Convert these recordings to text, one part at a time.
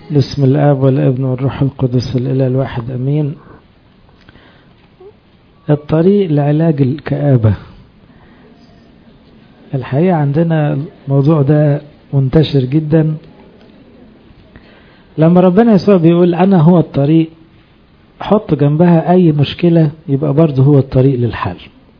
بسم الآب والابن والروح القدس الإله الواحد أمين الطريق لعلاج الكآبة الحقيقة عندنا الموضوع ده منتشر جدا لما ربنا يسوع بيقول أنا هو الطريق حط جنبها أي مشكلة يبقى برضه هو الطريق للحل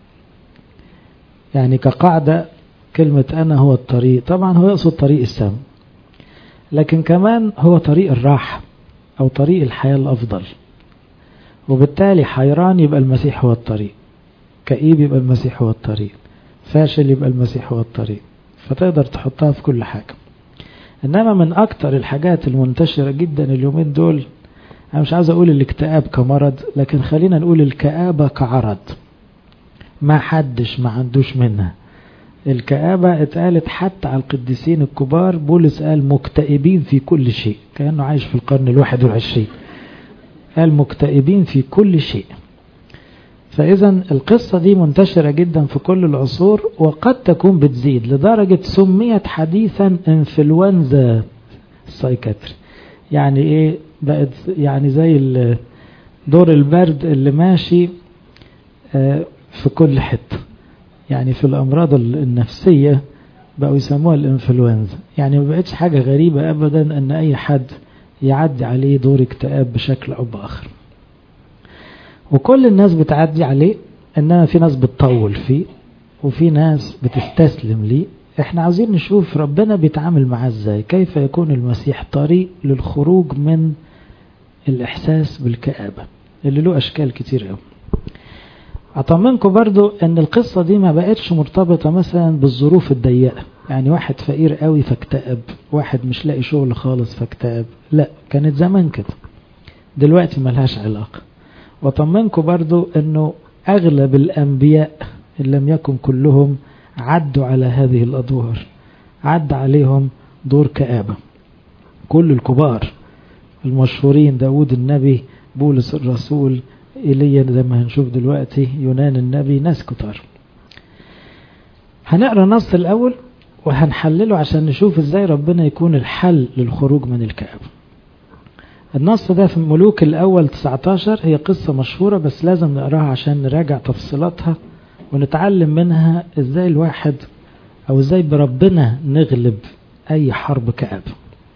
يعني كقاعدة كلمة أنا هو الطريق طبعا هو يقصد طريق السماء لكن كمان هو طريق الراحة أو طريق الحياة الأفضل وبالتالي حيران يبقى المسيح هو الطريق كئيب يبقى المسيح هو الطريق فاشل يبقى المسيح هو الطريق فتقدر تحطها في كل حاجة إنما من أكتر الحاجات المنتشرة جدا اليومين دول أنا مش عاوز أقول الاكتئاب كمرض لكن خلينا نقول الكآبة كعرض ما حدش ما عندوش منها الكآبة اتقالت حتى على القديسين الكبار بولس قال مكتئبين في كل شيء كأنه عايش في القرن الواحد والعشرين قال مكتئبين في كل شيء فإذا القصة دي منتشرة جدا في كل العصور وقد تكون بتزيد لدرجة سميت حديثا انفلونزا السايكاتري يعني ايه بقت يعني زي دور البرد اللي ماشي في كل حته يعني في الأمراض النفسية بقوا يسموها الانفلونزا يعني ما بقتش حاجة غريبة أبدا أن أي حد يعدي عليه دور اكتئاب بشكل أو بآخر وكل الناس بتعدي عليه إنما في ناس بتطول فيه وفي ناس بتستسلم ليه احنا عاوزين نشوف ربنا بيتعامل معاه ازاي كيف يكون المسيح طريق للخروج من الإحساس بالكآبة اللي له أشكال كتير قوي أطمنكم برضو أن القصة دي ما بقتش مرتبطة مثلا بالظروف الضيقة يعني واحد فقير قوي فاكتئب واحد مش لاقي شغل خالص فاكتئب لا كانت زمان كده دلوقتي ملهاش علاقة وأطمنكم برضو أنه أغلب الأنبياء إن لم يكن كلهم عدوا على هذه الأدوار عد عليهم دور كآبة كل الكبار المشهورين داود النبي بولس الرسول إيليا زي ما هنشوف دلوقتي يونان النبي ناس كتار هنقرا نص الأول وهنحلله عشان نشوف ازاي ربنا يكون الحل للخروج من الكآبة النص ده في ملوك الأول 19 هي قصة مشهورة بس لازم نقراها عشان نراجع تفصيلاتها ونتعلم منها ازاي الواحد او ازاي بربنا نغلب اي حرب كآبة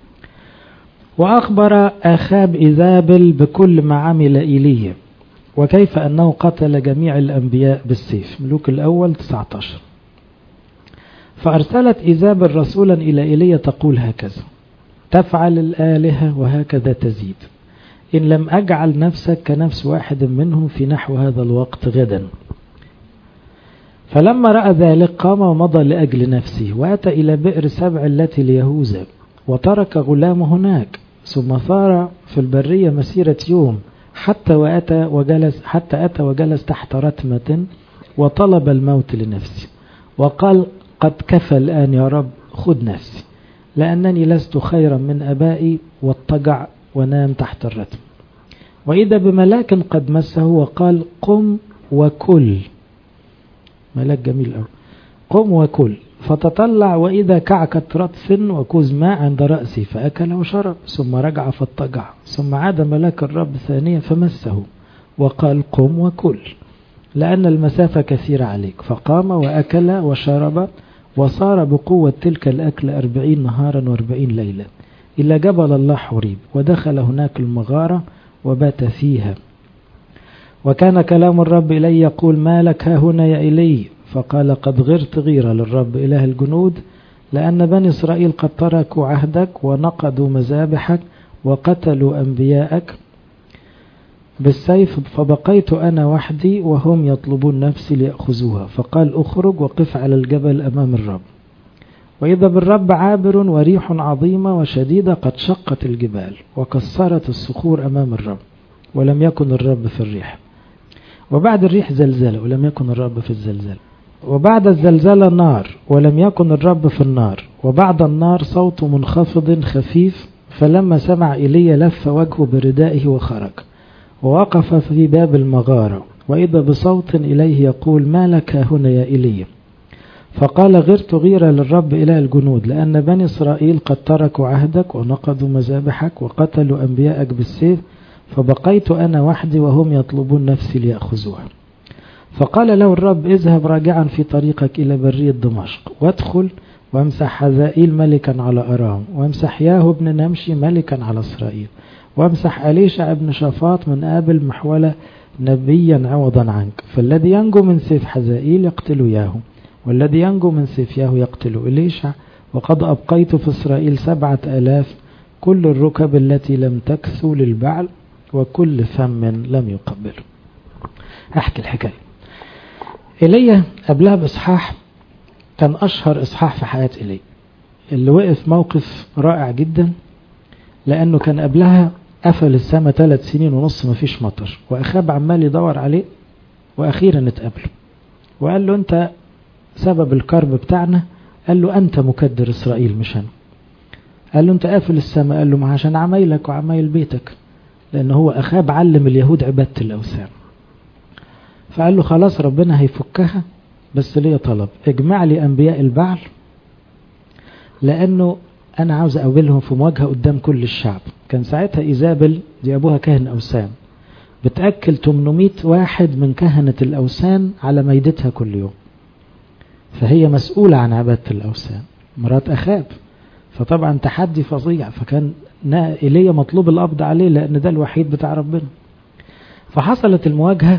وأخبر أخاب إيزابل بكل ما عمل إيليا وكيف أنه قتل جميع الأنبياء بالسيف ملوك الأول 19 فأرسلت إيزابل رسولا إلى إيليا تقول هكذا تفعل الآلهة وهكذا تزيد إن لم أجعل نفسك كنفس واحد منهم في نحو هذا الوقت غدا فلما رأى ذلك قام ومضى لأجل نفسه وأتى إلى بئر سبع التي ليهوذا وترك غلامه هناك ثم ثار في البرية مسيرة يوم حتى وأتى وجلس حتى أتى وجلس تحت رتمة وطلب الموت لنفسه وقال قد كفى الآن يا رب خذ نفسي لأنني لست خيرا من أبائي واضطجع ونام تحت الرتم وإذا بملاك قد مسه وقال قم وكل ملاك جميل أوي قم وكل فتطلع وإذا كعكة رطف وكوز ماء عند رأسي فأكل وشرب ثم رجع فاضطجع ثم عاد ملاك الرب ثانيا فمسه وقال قم وكل لأن المسافة كثيرة عليك فقام وأكل وشرب وصار بقوة تلك الأكل أربعين نهارا وأربعين ليلة إلى جبل الله حريب ودخل هناك المغارة وبات فيها وكان كلام الرب إلي يقول ما لك ها هنا يا إلي فقال قد غرت غيرة للرب إله الجنود لأن بني إسرائيل قد تركوا عهدك ونقضوا مذابحك وقتلوا أنبياءك بالسيف فبقيت أنا وحدي وهم يطلبون نفسي ليأخذوها فقال أخرج وقف على الجبل أمام الرب وإذا بالرب عابر وريح عظيمة وشديدة قد شقت الجبال وكسرت الصخور أمام الرب ولم يكن الرب في الريح وبعد الريح زلزلة ولم يكن الرب في الزلزال وبعد الزلزلة نار ولم يكن الرب في النار وبعد النار صوت منخفض خفيف فلما سمع إيليا لف وجهه بردائه وخرج ووقف في باب المغارة وإذا بصوت إليه يقول ما لك هنا يا إيليا فقال غرت غيرة للرب إله الجنود لأن بني إسرائيل قد تركوا عهدك ونقضوا مذابحك وقتلوا أنبياءك بالسيف فبقيت أنا وحدي وهم يطلبون نفسي ليأخذوها فقال له الرب اذهب راجعا في طريقك إلى برية دمشق وادخل وامسح حزائيل ملكا على أرام وامسح ياهو بن نمشي ملكا على إسرائيل وامسح أليشع ابن شافاط من آبل محولة نبيا عوضا عنك فالذي ينجو من سيف حزائيل يقتل ياهو والذي ينجو من سيف ياهو يقتل إليشع وقد أبقيت في إسرائيل سبعة آلاف كل الركب التي لم تكثو للبعل وكل فم لم يقبله أحكي الحكاية إيليا قبلها بإصحاح كان أشهر إصحاح في حياة إيليا اللي وقف موقف رائع جدا لأنه كان قبلها قفل السماء ثلاث سنين ونص مفيش مطر وأخاب عمال يدور عليه وأخيرا اتقابلوا وقال له أنت سبب الكرب بتاعنا قال له أنت مكدر إسرائيل مش أنا قال له أنت قافل السماء قال له ما عشان عمايلك وعمايل بيتك لأن هو أخاب علم اليهود عبادة الأوثان فقال له خلاص ربنا هيفكها بس ليه طلب اجمع لي أنبياء البعل لأنه أنا عاوز أقابلهم في مواجهة قدام كل الشعب كان ساعتها إيزابل دي أبوها كاهن أوثان بتأكل 800 واحد من كهنة الأوثان على ميدتها كل يوم فهي مسؤولة عن عبادة الأوثان مرات أخاب فطبعا تحدي فظيع فكان إيليا مطلوب القبض عليه لأن ده الوحيد بتاع ربنا فحصلت المواجهة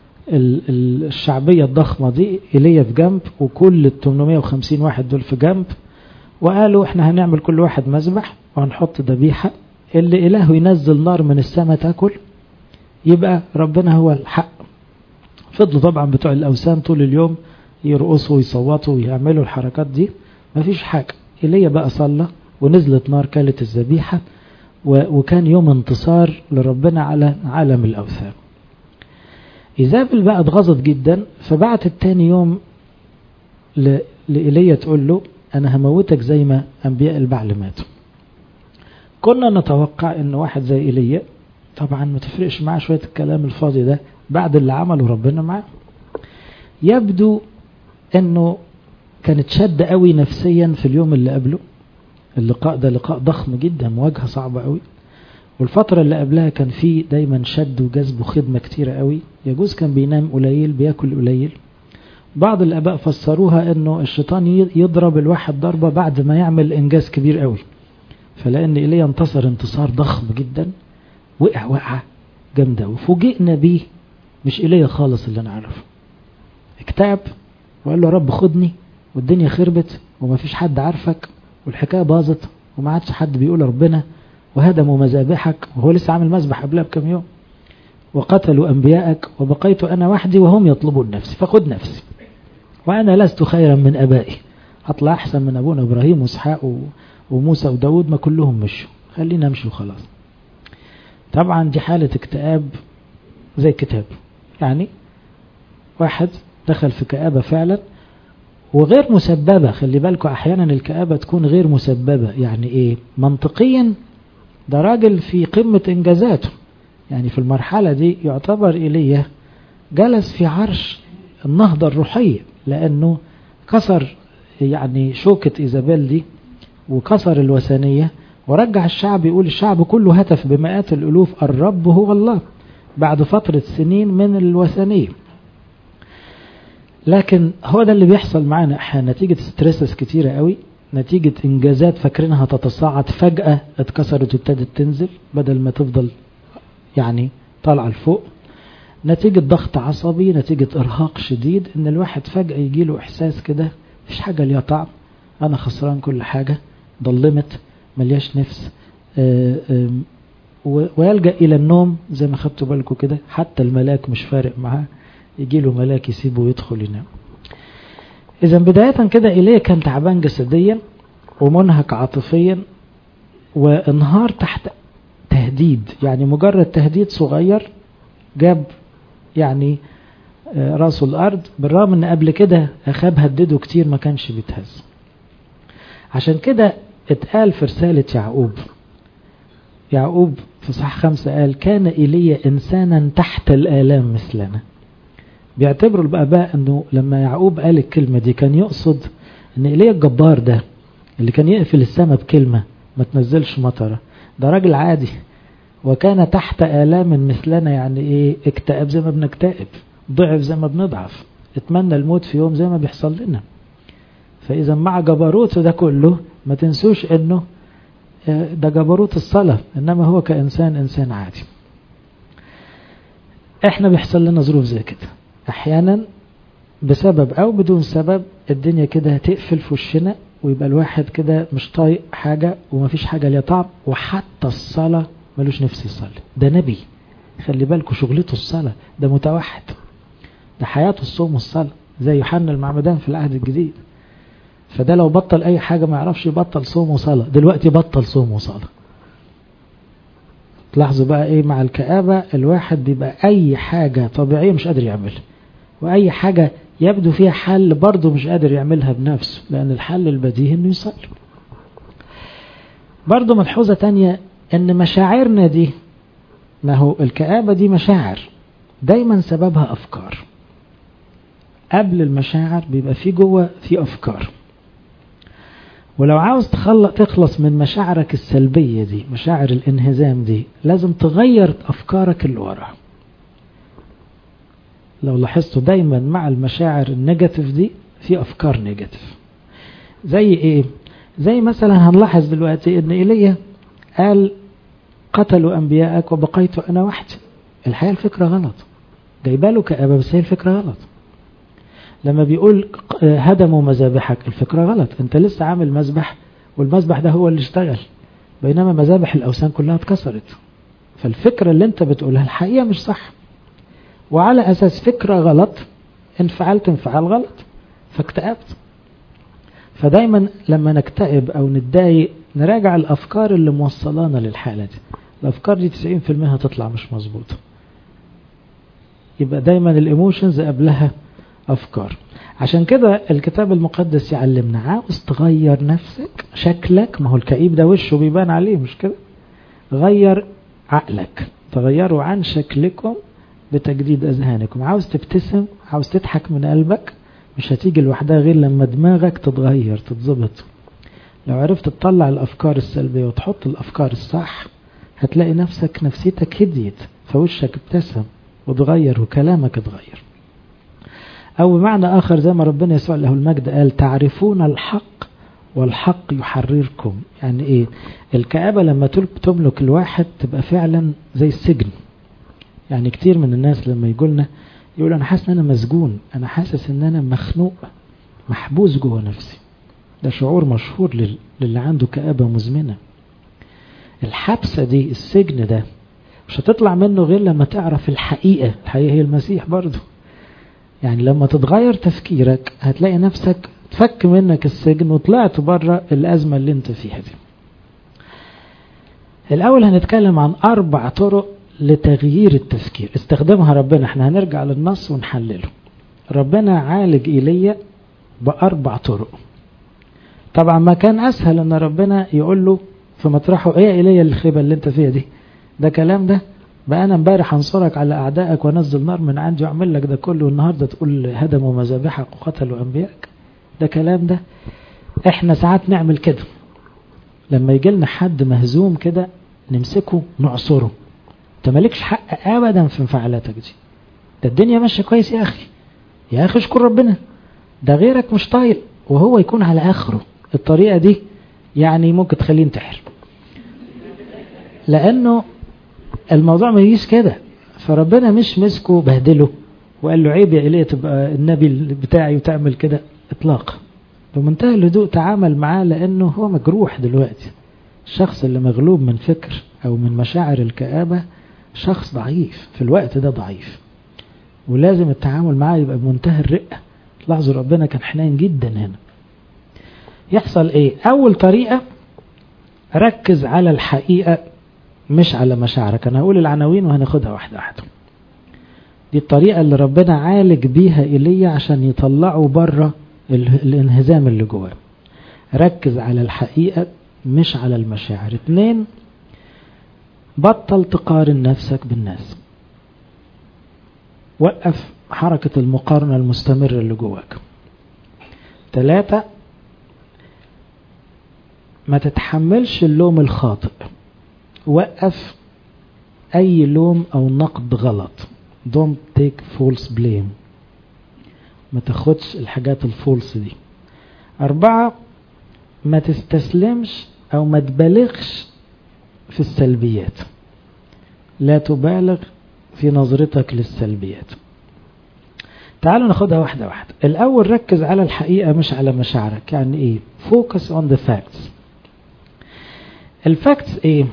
الشعبية الضخمة دي إيليا في جنب وكل ال 850 واحد دول في جنب وقالوا احنا هنعمل كل واحد مذبح وهنحط ذبيحة اللي إلهه ينزل نار من السماء تاكل يبقى ربنا هو الحق فضلوا طبعا بتوع الأوثان طول اليوم يرقصوا ويصوتوا ويعملوا الحركات دي مفيش حاجة إيليا بقى صلى ونزلت نار كالت الذبيحة وكان يوم انتصار لربنا على عالم الأوثان إيزابل بقى اتغاظت جدا فبعتت تاني يوم لإيليا تقول له أنا هموتك زي ما أنبياء البعل ماتوا كنا نتوقع أن واحد زي إيليا طبعا ما تفرقش معاه شوية الكلام الفاضي ده بعد اللي عمله ربنا معاه يبدو أنه كانت شد قوي نفسيا في اليوم اللي قبله اللقاء ده لقاء ضخم جدا مواجهة صعبة قوي والفترة اللي قبلها كان فيه دايما شد وجذب وخدمة كتيرة قوي يجوز كان بينام قليل بياكل قليل بعض الآباء فسروها أنه الشيطان يضرب الواحد ضربة بعد ما يعمل إنجاز كبير قوي فلأن إيليا انتصر انتصار ضخم جدا وقع وقعة جامدة وفوجئنا بيه مش إيليا خالص اللي نعرفه اكتئب وقال له رب خدني والدنيا خربت وما فيش حد عارفك والحكاية باظت وما عادش حد بيقول ربنا وهدموا مذابحك وهو لسه عامل مذبح قبلها بكم يوم وقتلوا أنبياءك وبقيت أنا وحدي وهم يطلبون نفسي فخذ نفسي وأنا لست خيرا من أبائي هطلع أحسن من أبونا إبراهيم وإسحاق وموسى وداود ما كلهم مشوا خلينا نمشي وخلاص طبعا دي حالة اكتئاب زي الكتاب يعني واحد دخل في كآبة فعلا وغير مسببة خلي بالكم أحيانا الكآبة تكون غير مسببة يعني إيه منطقيا ده راجل في قمة إنجازاته يعني في المرحلة دي يعتبر إيليا جلس في عرش النهضة الروحية لأنه كسر يعني شوكة إيزابيل دي وكسر الوثنية ورجع الشعب يقول الشعب كله هتف بمئات الألوف الرب هو الله بعد فترة سنين من الوثنية لكن هو ده اللي بيحصل معانا احيانا نتيجة ستريسس كتيرة قوي نتيجة انجازات فاكرينها تتصاعد فجأة اتكسرت وابتدت تنزل بدل ما تفضل يعني طالعة لفوق نتيجة ضغط عصبي نتيجة ارهاق شديد ان الواحد فجأة يجيله احساس كده مفيش حاجة ليها طعم انا خسران كل حاجة ضلمت ملياش نفس آآ آآ ويلجأ الى النوم زي ما خدتوا بالكم كده حتى الملاك مش فارق معاه يجي له ملاك يسيبه ويدخل ينام إذا بداية كده إيليا كان تعبان جسديا ومنهك عاطفيا وانهار تحت تهديد يعني مجرد تهديد صغير جاب يعني راسه الأرض بالرغم أن قبل كده أخاب هدده كتير ما كانش بيتهز عشان كده اتقال في رسالة يعقوب يعقوب في صح خمسة قال كان إيليا إنسانا تحت الآلام مثلنا بيعتبروا الآباء أنه لما يعقوب قال الكلمة دي كان يقصد أن إيليا الجبار ده اللي كان يقفل السماء بكلمة ما تنزلش مطرة ده راجل عادي وكان تحت آلام مثلنا يعني إيه اكتئاب زي ما بنكتئب ضعف زي ما بنضعف اتمنى الموت في يوم زي ما بيحصل لنا فإذا مع جبروته ده كله ما تنسوش أنه ده جبروت الصلاة إنما هو كإنسان إنسان عادي احنا بيحصل لنا ظروف زي كده احيانا بسبب او بدون سبب الدنيا كده هتقفل في وشنا ويبقى الواحد كده مش طايق حاجة ومفيش حاجة ليها طعم وحتى الصلاة ملوش نفس يصلي ده نبي خلي بالكوا شغلته الصلاة ده متوحد ده حياته الصوم والصلاة زي يوحنا المعمدان في العهد الجديد فده لو بطل اي حاجة ما يعرفش يبطل صوم وصلاة دلوقتي بطل صوم وصلاة تلاحظوا بقى ايه مع الكآبة الواحد بيبقى اي حاجة طبيعية مش قادر يعملها واي حاجة يبدو فيها حل برضه مش قادر يعملها بنفسه لان الحل البديهي انه يصلي برضه ملحوظة تانية ان مشاعرنا دي ما هو الكآبة دي مشاعر دايما سببها افكار قبل المشاعر بيبقى في جوه في افكار ولو عاوز تخلص من مشاعرك السلبية دي مشاعر الانهزام دي لازم تغير أفكارك اللي وراها لو لاحظتوا دايما مع المشاعر النيجاتيف دي في أفكار نيجاتيف زي إيه زي مثلا هنلاحظ دلوقتي إن إيليا قال قتلوا أنبياءك وبقيت أنا وحدي الحقيقة الفكرة غلط جايباله كآبة بس هي الفكرة غلط لما بيقول هدموا مذابحك الفكرة غلط انت لسه عامل مذبح والمذبح ده هو اللي اشتغل بينما مذابح الأوثان كلها اتكسرت فالفكرة اللي انت بتقولها الحقيقة مش صح وعلى أساس فكرة غلط انفعلت انفعال غلط فاكتئبت فدايما لما نكتئب أو نتضايق نراجع الأفكار اللي موصلانا للحالة دي الأفكار دي 90% هتطلع مش مظبوطة يبقى دايما الإيموشنز قبلها أفكار عشان كده الكتاب المقدس يعلمنا عاوز تغير نفسك شكلك ما هو الكئيب ده وشه بيبان عليه مش كده غير عقلك تغيروا عن شكلكم بتجديد أذهانكم عاوز تبتسم عاوز تضحك من قلبك مش هتيجي لوحدها غير لما دماغك تتغير تتظبط لو عرفت تطلع الأفكار السلبية وتحط الأفكار الصح هتلاقي نفسك نفسيتك هديت فوشك ابتسم وتغير وكلامك اتغير أو بمعنى آخر زي ما ربنا يسوع له المجد قال تعرفون الحق والحق يحرركم يعني إيه الكآبة لما تملك الواحد تبقى فعلا زي السجن يعني كتير من الناس لما يقولنا يقول أنا حاسس أن أنا مسجون أنا حاسس أن أنا مخنوق محبوس جوه نفسي ده شعور مشهور للي عنده كآبة مزمنة الحبسة دي السجن ده مش هتطلع منه غير لما تعرف الحقيقة الحقيقة هي المسيح برضه يعني لما تتغير تفكيرك هتلاقي نفسك تفك منك السجن وطلعت بره الأزمة اللي انت فيها دي الأول هنتكلم عن أربع طرق لتغيير التفكير استخدمها ربنا احنا هنرجع للنص ونحلله ربنا عالج إيليا بأربع طرق طبعا ما كان أسهل أن ربنا يقول له في مطرحه ايه إيليا الخيبة اللي انت فيها دي ده كلام ده بقى انا امبارح انصرك على اعدائك وانزل نار من عندي واعمل لك ده كله والنهارده تقول هدموا مذابحك وقتلوا انبيائك ده كلام ده احنا ساعات نعمل كده لما يجي لنا حد مهزوم كده نمسكه نعصره انت مالكش حق ابدا في انفعالاتك دي ده الدنيا ماشيه كويس يا اخي يا اخي اشكر ربنا ده غيرك مش طايق وهو يكون على اخره الطريقه دي يعني ممكن تخليه ينتحر لانه الموضوع ما يجيش كده فربنا مش مسكه بهدله وقال له عيب يا إليه تبقى النبي بتاعي وتعمل كده اطلاقا بمنتهى الهدوء تعامل معاه لأنه هو مجروح دلوقتي الشخص اللي مغلوب من فكر أو من مشاعر الكآبة شخص ضعيف في الوقت ده ضعيف ولازم التعامل معاه يبقى بمنتهى الرقة لاحظوا ربنا كان حنين جدا هنا يحصل ايه اول طريقة ركز على الحقيقة مش على مشاعرك انا هقول العناوين وهناخدها واحدة واحدة دي الطريقة اللي ربنا عالج بيها ايليا عشان يطلعوا بره الانهزام اللي جواه ركز على الحقيقة مش على المشاعر اتنين بطل تقارن نفسك بالناس وقف حركة المقارنة المستمرة اللي جواك ثلاثة ما تتحملش اللوم الخاطئ وقف أي لوم أو نقد غلط don't take false blame ما تاخدش الحاجات الفولس دي أربعة ما تستسلمش أو ما تبالغش في السلبيات لا تبالغ في نظرتك للسلبيات تعالوا ناخدها واحدة واحدة الأول ركز على الحقيقة مش على مشاعرك يعني إيه focus on the facts الفاكتس إيه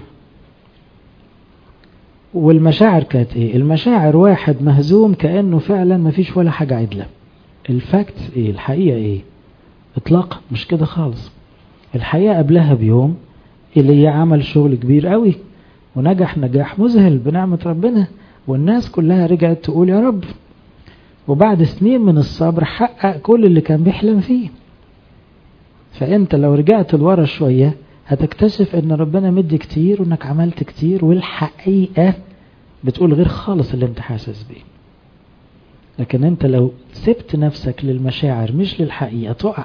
والمشاعر كانت إيه المشاعر واحد مهزوم كأنه فعلا ما فيش ولا حاجة عدلة الفاكتس إيه الحقيقة إيه إطلاق مش كده خالص الحقيقة قبلها بيوم إيليا عمل شغل كبير قوي ونجح نجاح مذهل بنعمة ربنا والناس كلها رجعت تقول يا رب وبعد سنين من الصبر حقق كل اللي كان بيحلم فيه فانت لو رجعت لورا شوية هتكتشف ان ربنا مدي كتير وانك عملت كتير والحقيقة بتقول غير خالص اللي انت حاسس بيه لكن انت لو سبت نفسك للمشاعر مش للحقيقة تقع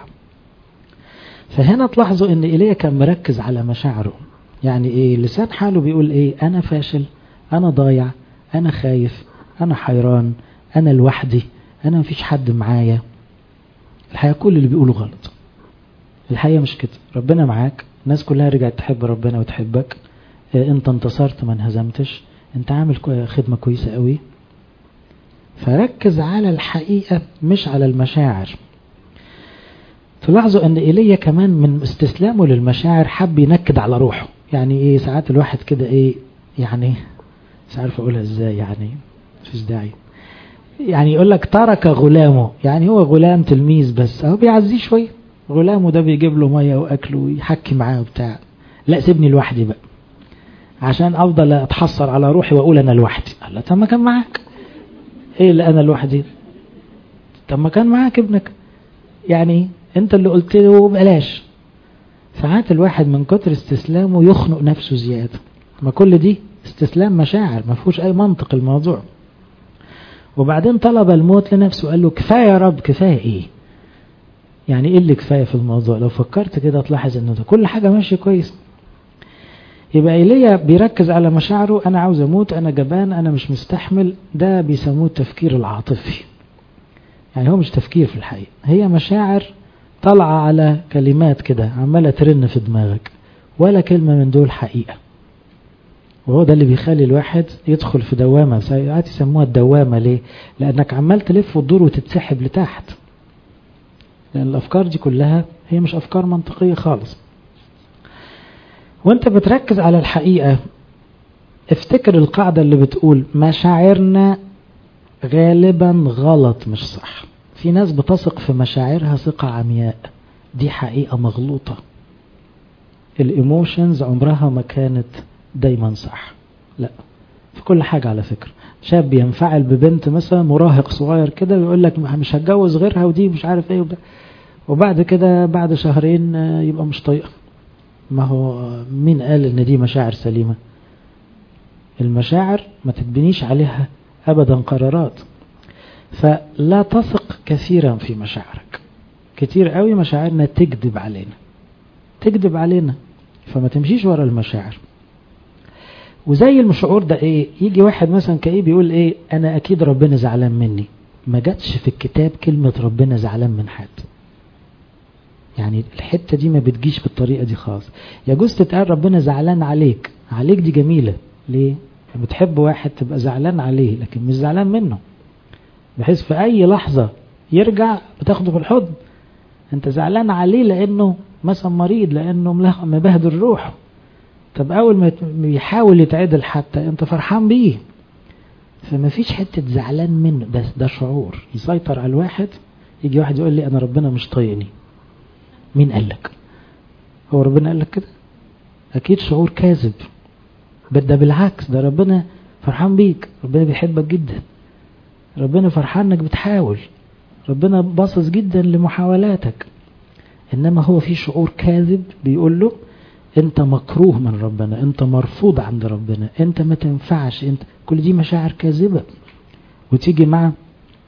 فهنا تلاحظوا ان ايليا كان مركز على مشاعره يعني ايه لسان حاله بيقول ايه انا فاشل انا ضايع انا خايف انا حيران انا لوحدي انا مفيش حد معايا الحقيقة كل اللي بيقوله غلط الحقيقة مش كده ربنا معاك الناس كلها رجعت تحب ربنا وتحبك اه انت انتصرت ما انهزمتش انت عامل خدمة كويسة قوي فركز على الحقيقة مش على المشاعر تلاحظوا ان ايليا كمان من استسلامه للمشاعر حب ينكد على روحه يعني ايه ساعات الواحد كده ايه يعني مش عارف اقولها ازاي يعني مفيش داعي يعني يقول لك ترك غلامه يعني هو غلام تلميذ بس اهو بيعزيه شويه غلامه ده بيجيب له ميه واكل ويحكي معاه وبتاع لا سيبني لوحدي بقى عشان افضل اتحسر على روحي واقول انا لوحدي قال له طب ما كان معاك ايه اللي انا لوحدي طب ما كان معاك ابنك يعني انت اللي قلت له بلاش ساعات الواحد من كتر استسلامه يخنق نفسه زياده ما كل دي استسلام مشاعر ما فيهوش اي منطق الموضوع وبعدين طلب الموت لنفسه قال له كفايه يا رب كفايه ايه يعني ايه اللي كفايه في الموضوع لو فكرت كده تلاحظ انه ده كل حاجه ماشيه كويس يبقى ايليا بيركز على مشاعره انا عاوز اموت انا جبان انا مش مستحمل ده بيسموه التفكير العاطفي يعني هو مش تفكير في الحقيقه هي مشاعر طالعه على كلمات كده عماله ترن في دماغك ولا كلمه من دول حقيقه وهو ده اللي بيخلي الواحد يدخل في دوامة ساعات يسموها الدوامة ليه لأنك عمال تلف وتدور وتتسحب لتحت لأن الأفكار دي كلها هي مش أفكار منطقية خالص وانت بتركز على الحقيقة افتكر القاعدة اللي بتقول مشاعرنا غالبا غلط مش صح في ناس بتثق في مشاعرها ثقة عمياء دي حقيقة مغلوطة الايموشنز عمرها ما كانت دايما صح لا في كل حاجة على فكرة شاب ينفعل ببنت مثلا مراهق صغير كده ويقول لك مش هتجوز غيرها ودي مش عارف ايه وبدا. وبعد كده بعد شهرين يبقى مش طايقه ما هو مين قال ان دي مشاعر سليمة المشاعر ما تتبنيش عليها ابدا قرارات فلا تثق كثيرا في مشاعرك كتير قوي مشاعرنا تكذب علينا تكذب علينا فما تمشيش ورا المشاعر وزي الشعور ده ايه يجي واحد مثلا كئيب يقول ايه انا اكيد ربنا زعلان مني ما جاتش في الكتاب كلمة ربنا زعلان من حد يعني الحتة دي ما بتجيش بالطريقة دي خالص يجوز تتقال ربنا زعلان عليك عليك دي جميلة ليه بتحب واحد تبقى زعلان عليه لكن مش زعلان منه بحيث في اي لحظة يرجع بتاخده في الحضن انت زعلان عليه لانه مثلا مريض لانه مبهدل روحه طب اول ما يحاول يتعدل حتى انت فرحان بيه فما فيش حتة زعلان منه ده, ده شعور يسيطر على الواحد يجي واحد يقول لي انا ربنا مش طايقني مين قال لك هو ربنا قال لك كده اكيد شعور كاذب ده بالعكس ده ربنا فرحان بيك ربنا بيحبك جدا ربنا فرحان انك بتحاول ربنا باصص جدا لمحاولاتك انما هو في شعور كاذب بيقول له انت مكروه من ربنا انت مرفوض عند ربنا انت ما تنفعش انت كل دي مشاعر كاذبة وتيجي مع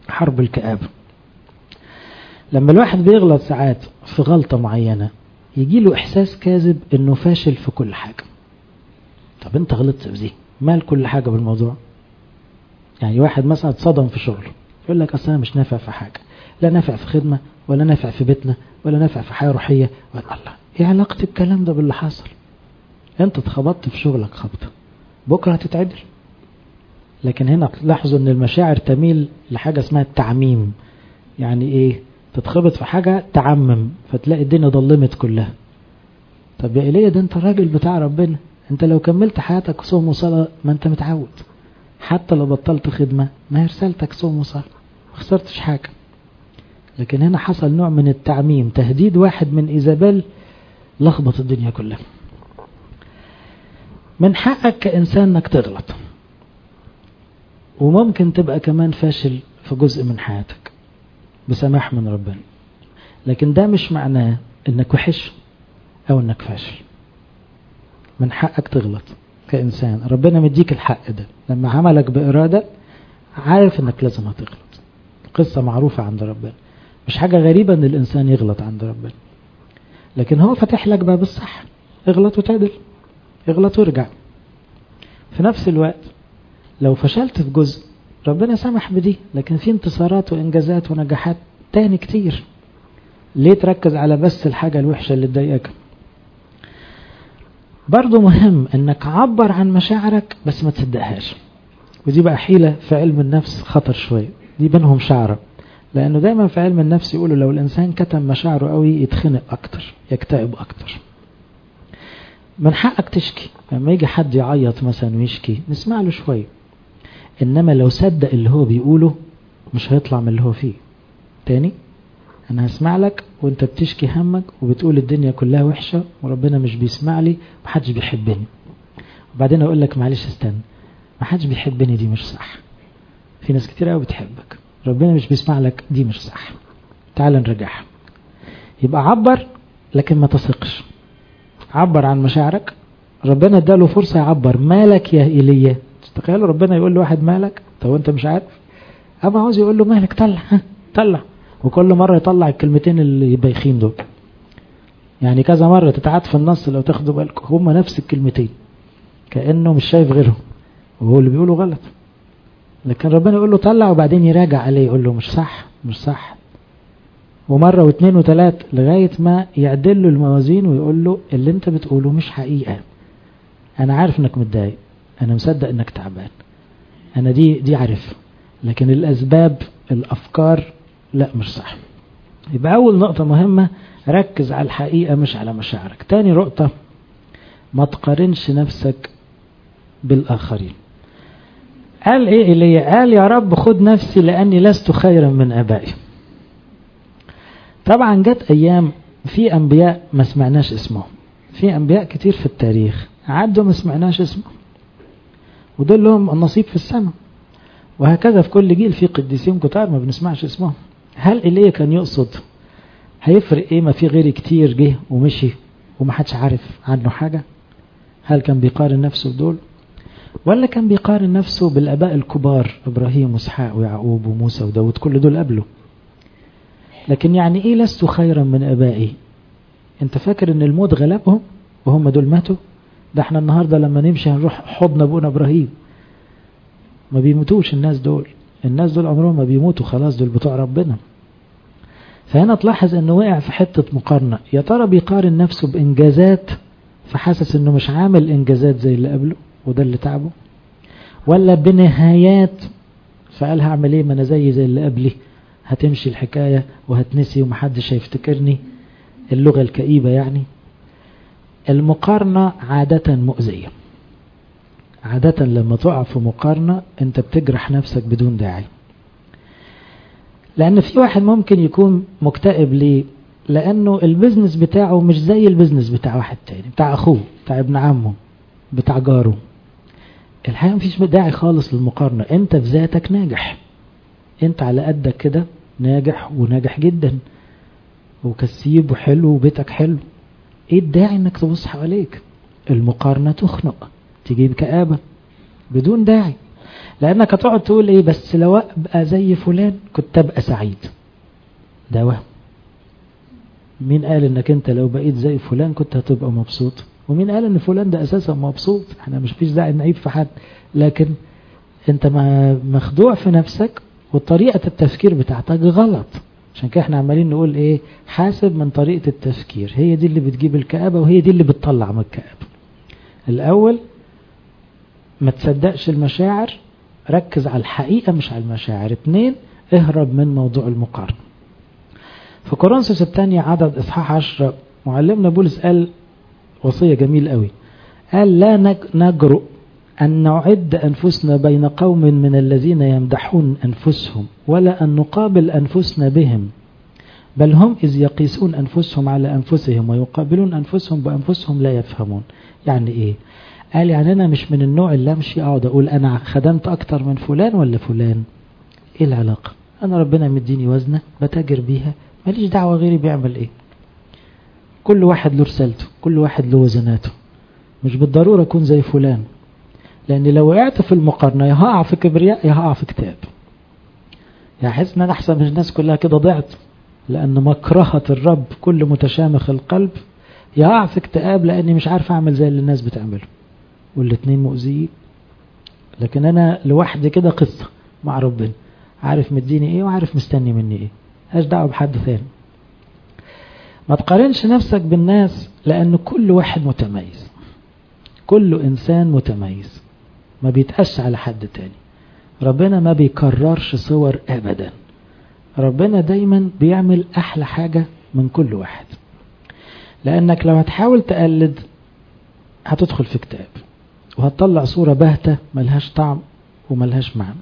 حرب الكآبة لما الواحد بيغلط ساعات في غلطة معينة يجي له إحساس كاذب إنه فاشل في كل حاجة طب أنت غلطت في دي مال كل حاجة بالموضوع يعني واحد مثلا اتصدم في شغله يقول لك أصل أنا مش نافع في حاجة لا نافع في خدمة ولا نافع في بيتنا ولا نافع في حياة روحية ولا الله ايه علاقة الكلام ده باللي حصل انت اتخبطت في شغلك خبطة بكرة هتتعدل لكن هنا تلاحظوا ان المشاعر تميل لحاجة اسمها التعميم يعني ايه تتخبط في حاجة تعمم فتلاقي الدنيا ضلمت كلها طب يا ايليا ده انت الراجل بتاع ربنا انت لو كملت حياتك صوم وصلاة ما انت متعود حتى لو بطلت خدمة ما هي رسالتك صوم وصلاة ما خسرتش حاجة لكن هنا حصل نوع من التعميم تهديد واحد من إيزابيل لخبط الدنيا كلها من حقك كإنسان انك تغلط وممكن تبقى كمان فاشل في جزء من حياتك بسماح من ربنا لكن ده مش معناه انك وحش او انك فاشل من حقك تغلط كإنسان ربنا مديك الحق ده لما عملك بإرادة عارف انك لازم هتغلط قصة معروفة عند ربنا مش حاجة غريبة ان الانسان يغلط عند ربنا لكن هو فتح لك باب الصح اغلط وتعدل اغلط وارجع في نفس الوقت لو فشلت في جزء ربنا سمح بدي لكن في انتصارات وانجازات ونجاحات تاني كتير ليه تركز على بس الحاجة الوحشة اللي تضايقك برضو مهم انك عبر عن مشاعرك بس ما تصدقهاش ودي بقى حيلة في علم النفس خطر شوية دي بينهم شعرة لانه دايما في علم النفس يقولوا لو الانسان كتم مشاعره قوي يتخنق اكتر يكتئب اكتر من حقك تشكي لما يجي حد يعيط مثلا ويشكي نسمع له شوية انما لو صدق اللي هو بيقوله مش هيطلع من اللي هو فيه تاني انا هسمع لك وانت بتشكي همك وبتقول الدنيا كلها وحشة وربنا مش بيسمع لي ومحدش بيحبني وبعدين اقول لك معلش استنى محدش بيحبني دي مش صح في ناس كتير قوي بتحبك ربنا مش بيسمع لك دي مش صح تعال نرجعها يبقى عبر لكن ما تثقش عبر عن مشاعرك ربنا اداله فرصة يعبر مالك يا إيليا تخيلوا ربنا يقول له واحد مالك طب انت مش عارف اما عاوز يقول له مالك طلع ها طلع وكل مرة يطلع الكلمتين اللي بايخين دول يعني كذا مرة تتعاد في النص لو تاخدوا بالكم هما نفس الكلمتين كأنه مش شايف غيرهم وهو اللي بيقوله غلط لكن ربنا يقول له طلع وبعدين يراجع عليه يقول له مش صح مش صح ومرة واثنين وثلاث لغاية ما يعدل له الموازين ويقول له اللي انت بتقوله مش حقيقة انا عارف انك متضايق انا مصدق انك تعبان انا دي دي عارف لكن الاسباب الافكار لا مش صح يبقى اول نقطة مهمة ركز على الحقيقة مش على مشاعرك تاني نقطة ما تقارنش نفسك بالاخرين قال ايه اللي قال يا رب خد نفسي لاني لست خيرا من ابائي طبعا جت ايام في انبياء ما سمعناش اسمهم في انبياء كتير في التاريخ عدوا ما سمعناش اسمهم ودول لهم النصيب في السماء وهكذا في كل جيل في قديسين كتار ما بنسمعش اسمهم هل إليه كان يقصد هيفرق ايه ما في غيري كتير جه ومشي وما حدش عارف عنه حاجة هل كان بيقارن نفسه بدول ولا كان بيقارن نفسه بالاباء الكبار ابراهيم واسحاق ويعقوب وموسى وداود كل دول قبله لكن يعني ايه لست خيرا من ابائي انت فاكر ان الموت غلبهم وهم دول ماتوا ده احنا النهاردة لما نمشي هنروح حضن ابونا ابراهيم ما بيموتوش الناس دول الناس دول عمرهم ما بيموتوا خلاص دول بتوع ربنا فهنا تلاحظ انه وقع في حتة مقارنة يا ترى بيقارن نفسه بانجازات فحاسس انه مش عامل انجازات زي اللي قبله وده اللي تعبه ولا بنهايات فقال هعمل ايه ما انا زي زي اللي قبلي هتمشي الحكاية وهتنسي ومحدش هيفتكرني اللغة الكئيبة يعني المقارنة عادة مؤذية عادة لما تقع في مقارنة انت بتجرح نفسك بدون داعي لان في واحد ممكن يكون مكتئب ليه لانه البزنس بتاعه مش زي البزنس بتاع واحد تاني بتاع اخوه بتاع ابن عمه بتاع جاره الحقيقة مفيش داعي خالص للمقارنة انت في ذاتك ناجح انت على قدك كده ناجح وناجح جدا وكسيب وحلو وبيتك حلو ايه الداعي انك تبص حواليك المقارنة تخنق تجيب كآبة بدون داعي لانك هتقعد تقول ايه بس لو ابقى زي فلان كنت ابقى سعيد ده وهم مين قال انك انت لو بقيت زي فلان كنت هتبقى مبسوط ومين قال ان فلان ده اساسا مبسوط احنا مش فيش داعي نعيب في حد لكن انت مخدوع في نفسك وطريقة التفكير بتاعتك غلط عشان كده احنا عمالين نقول ايه حاسب من طريقة التفكير هي دي اللي بتجيب الكآبة وهي دي اللي بتطلع من الكآبة الاول ما تصدقش المشاعر ركز على الحقيقة مش على المشاعر اتنين اهرب من موضوع المقارنة في كورنثوس الثانية عدد اصحاح عشرة معلمنا بولس قال وصية جميل قوي قال لا نجرؤ أن نعد أنفسنا بين قوم من الذين يمدحون أنفسهم ولا أن نقابل أنفسنا بهم بل هم إذ يقيسون أنفسهم على أنفسهم ويقابلون أنفسهم بأنفسهم لا يفهمون يعني إيه قال يعني أنا مش من النوع اللي أمشي أقعد أقول أنا خدمت أكتر من فلان ولا فلان إيه العلاقة أنا ربنا مديني وزنة بتاجر بيها ماليش دعوة غيري بيعمل إيه كل واحد له رسالته كل واحد له وزناته مش بالضرورة أكون زي فلان لأن لو وقعت في المقارنة يا هقع في كبرياء يا هقع في كتاب يا حس ان انا احسن من الناس كلها كده ضعت لأن مكرهة الرب كل متشامخ القلب يا هقع في اكتئاب لأني مش عارف أعمل زي اللي الناس بتعمله والاتنين مؤذيين لكن أنا لوحدي كده قصة مع ربنا عارف مديني ايه وعارف مستني مني ايه هاش دعوة بحد ثاني ما تقارنش نفسك بالناس لأن كل واحد متميز كل إنسان متميز ما بيتقاس على حد تاني ربنا ما بيكررش صور أبدا ربنا دايما بيعمل أحلى حاجة من كل واحد لأنك لو هتحاول تقلد هتدخل في كتاب وهتطلع صورة باهتة ملهاش طعم وملهاش معنى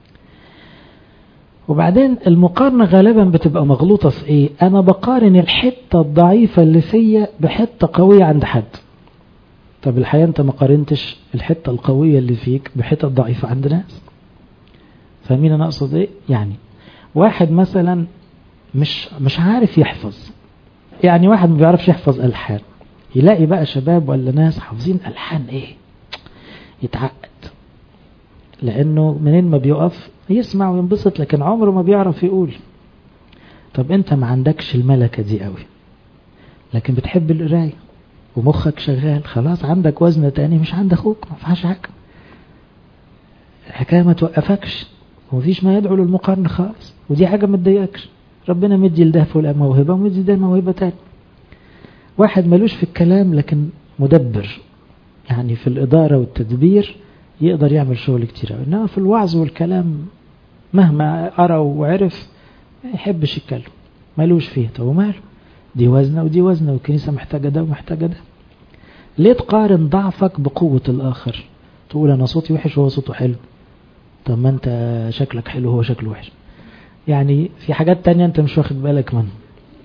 وبعدين المقارنة غالبا بتبقى مغلوطة في ايه انا بقارن الحتة الضعيفة اللي فيا بحتة قوية عند حد طب الحقيقة انت ما قارنتش الحتة القوية اللي فيك بحتة ضعيفة عند ناس فاهمين انا اقصد ايه يعني واحد مثلا مش مش عارف يحفظ يعني واحد ما بيعرفش يحفظ الحان يلاقي بقى شباب ولا ناس حافظين الحان ايه يتعقد لانه منين ما بيقف يسمع وينبسط لكن عمره ما بيعرف يقول طب انت ما عندكش الملكة دي قوي لكن بتحب القراية ومخك شغال خلاص عندك وزن تاني مش عند اخوك ما فيهاش حاجة الحكاية ما توقفكش ومفيش ما يدعو للمقارنة خالص ودي حاجة ما تضايقكش ربنا مدي لده فلان موهبة ومدي ده موهبة تاني واحد ملوش في الكلام لكن مدبر يعني في الإدارة والتدبير يقدر يعمل شغل كتير قوي انما في الوعظ والكلام مهما قرا وعرف ما يحبش يتكلم ملوش فيه طب وماله دي وزنه ودي وزنه والكنيسه محتاجه ده ومحتاجه ده ليه تقارن ضعفك بقوه الاخر تقول انا صوتي وحش وهو صوته حلو طب ما انت شكلك حلو وهو شكله وحش يعني في حاجات تانية انت مش واخد بالك منها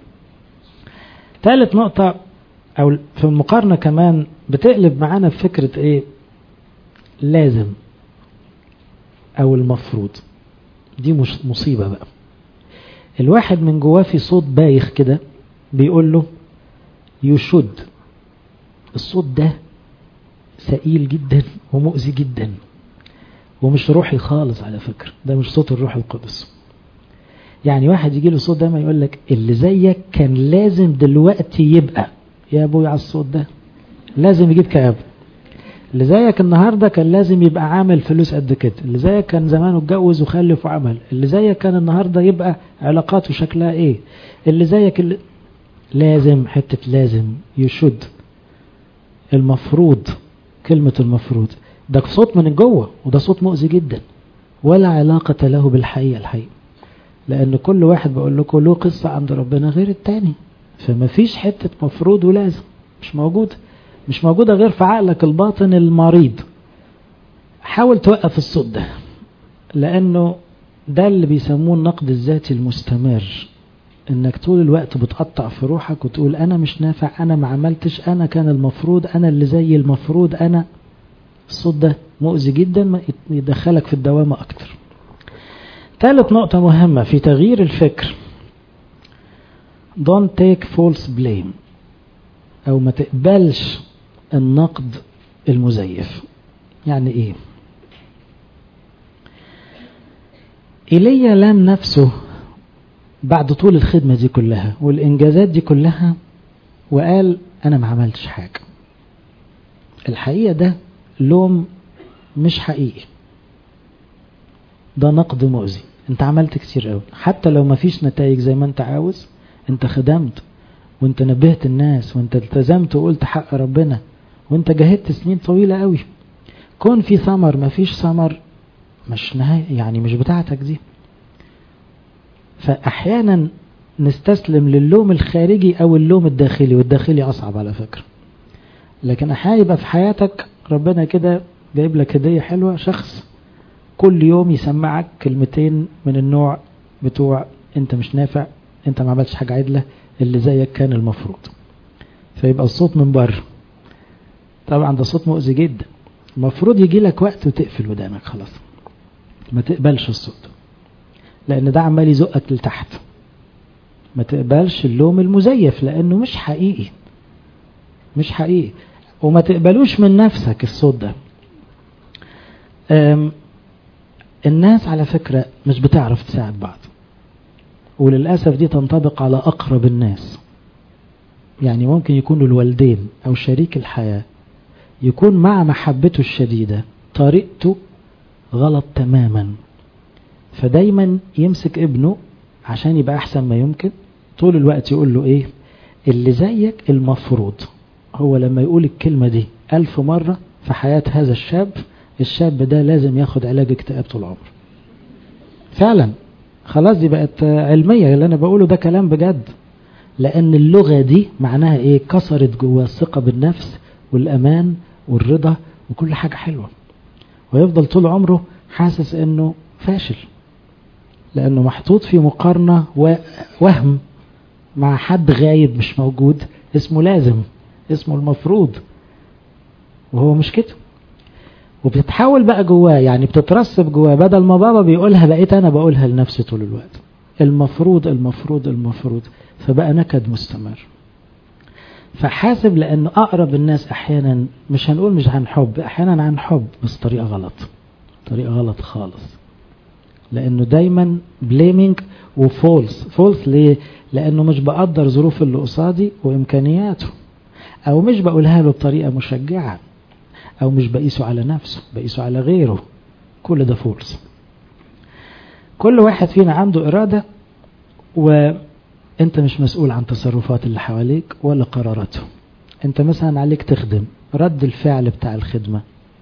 ثالث نقطة او في المقارنة كمان بتقلب معانا بفكرة ايه لازم او المفروض دي مش مصيبة بقى الواحد من جواه في صوت بايخ كده بيقول له يشد الصوت ده ثقيل جدا ومؤذي جدا ومش روحي خالص على فكرة ده مش صوت الروح القدس يعني واحد يجي له صوت ده ما يقول لك اللي زيك كان لازم دلوقتي يبقى يا ابوي على الصوت ده لازم يجيب كآبه اللي زيك النهاردة كان لازم يبقى عامل فلوس قد كده اللي زيك كان زمانه اتجوز وخلف وعمل اللي زيك كان النهاردة يبقى علاقاته شكلها ايه اللي زيك اللي لازم حتة لازم يشد المفروض كلمة المفروض ده صوت من جوه وده صوت مؤذي جدا ولا علاقة له بالحقيقة الحقيقة لأن كل واحد بقول لكم له قصة عند ربنا غير التاني فما فيش حتة مفروض ولازم مش موجودة مش موجودة غير في عقلك الباطن المريض حاول توقف الصوت ده لأنه ده اللي بيسموه النقد الذاتي المستمر انك طول الوقت بتقطع في روحك وتقول انا مش نافع انا ما عملتش انا كان المفروض انا اللي زي المفروض انا الصوت ده مؤذي جدا يدخلك في الدوامة اكتر ثالث نقطة مهمة في تغيير الفكر don't take false blame او ما تقبلش النقد المزيف يعني ايه إيليا لام نفسه بعد طول الخدمة دي كلها والإنجازات دي كلها وقال أنا ما عملتش حاجة الحقيقة ده لوم مش حقيقي ده نقد مؤذي انت عملت كتير قوي حتى لو ما فيش نتائج زي ما انت عاوز انت خدمت وانت نبهت الناس وانت التزمت وقلت حق ربنا وانت جاهدت سنين طويلة قوي كون في ثمر ما فيش ثمر مش نهاية يعني مش بتاعتك دي فأحيانا نستسلم للوم الخارجي أو اللوم الداخلي والداخلي أصعب على فكرة لكن أحيانا يبقى في حياتك ربنا كده جايب لك هدية حلوة شخص كل يوم يسمعك كلمتين من النوع بتوع انت مش نافع انت ما عملتش حاجة عدلة اللي زيك كان المفروض فيبقى الصوت من بره طبعا ده صوت مؤذي جدا المفروض يجي لك وقت وتقفل ودانك خلاص ما تقبلش الصوت لان ده عمال يزقك لتحت ما تقبلش اللوم المزيف لانه مش حقيقي مش حقيقي وما تقبلوش من نفسك الصوت ده الناس على فكرة مش بتعرف تساعد بعض وللأسف دي تنطبق على أقرب الناس يعني ممكن يكونوا الوالدين أو شريك الحياة يكون مع محبته الشديدة طريقته غلط تماما فدايما يمسك ابنه عشان يبقى أحسن ما يمكن طول الوقت يقول له إيه اللي زيك المفروض هو لما يقول الكلمة دي ألف مرة في حياة هذا الشاب الشاب ده لازم ياخد علاج اكتئاب طول عمره فعلا خلاص دي بقت علمية اللي أنا بقوله ده كلام بجد لأن اللغة دي معناها إيه كسرت جواه الثقة بالنفس والأمان والرضا وكل حاجة حلوة ويفضل طول عمره حاسس إنه فاشل لأنه محطوط في مقارنة وهم مع حد غايب مش موجود اسمه لازم اسمه المفروض وهو مش كده وبتتحول بقى جواه يعني بتترسب جواه بدل ما بابا بيقولها بقيت انا بقولها لنفسي طول الوقت المفروض المفروض المفروض فبقى نكد مستمر فحاسب لان اقرب الناس احيانا مش هنقول مش عن حب احيانا عن حب بس طريقه غلط طريقه غلط خالص لانه دايما بليمينج وفولس فولس ليه لانه مش بقدر ظروف اللي قصادي وامكانياته او مش بقولها له بطريقه مشجعه او مش بقيسه على نفسه بقيسه على غيره كل ده فولس كل واحد فينا عنده إرادة وانت مش مسؤول عن تصرفات اللي حواليك ولا قراراته انت مثلا عليك تخدم رد الفعل بتاع الخدمة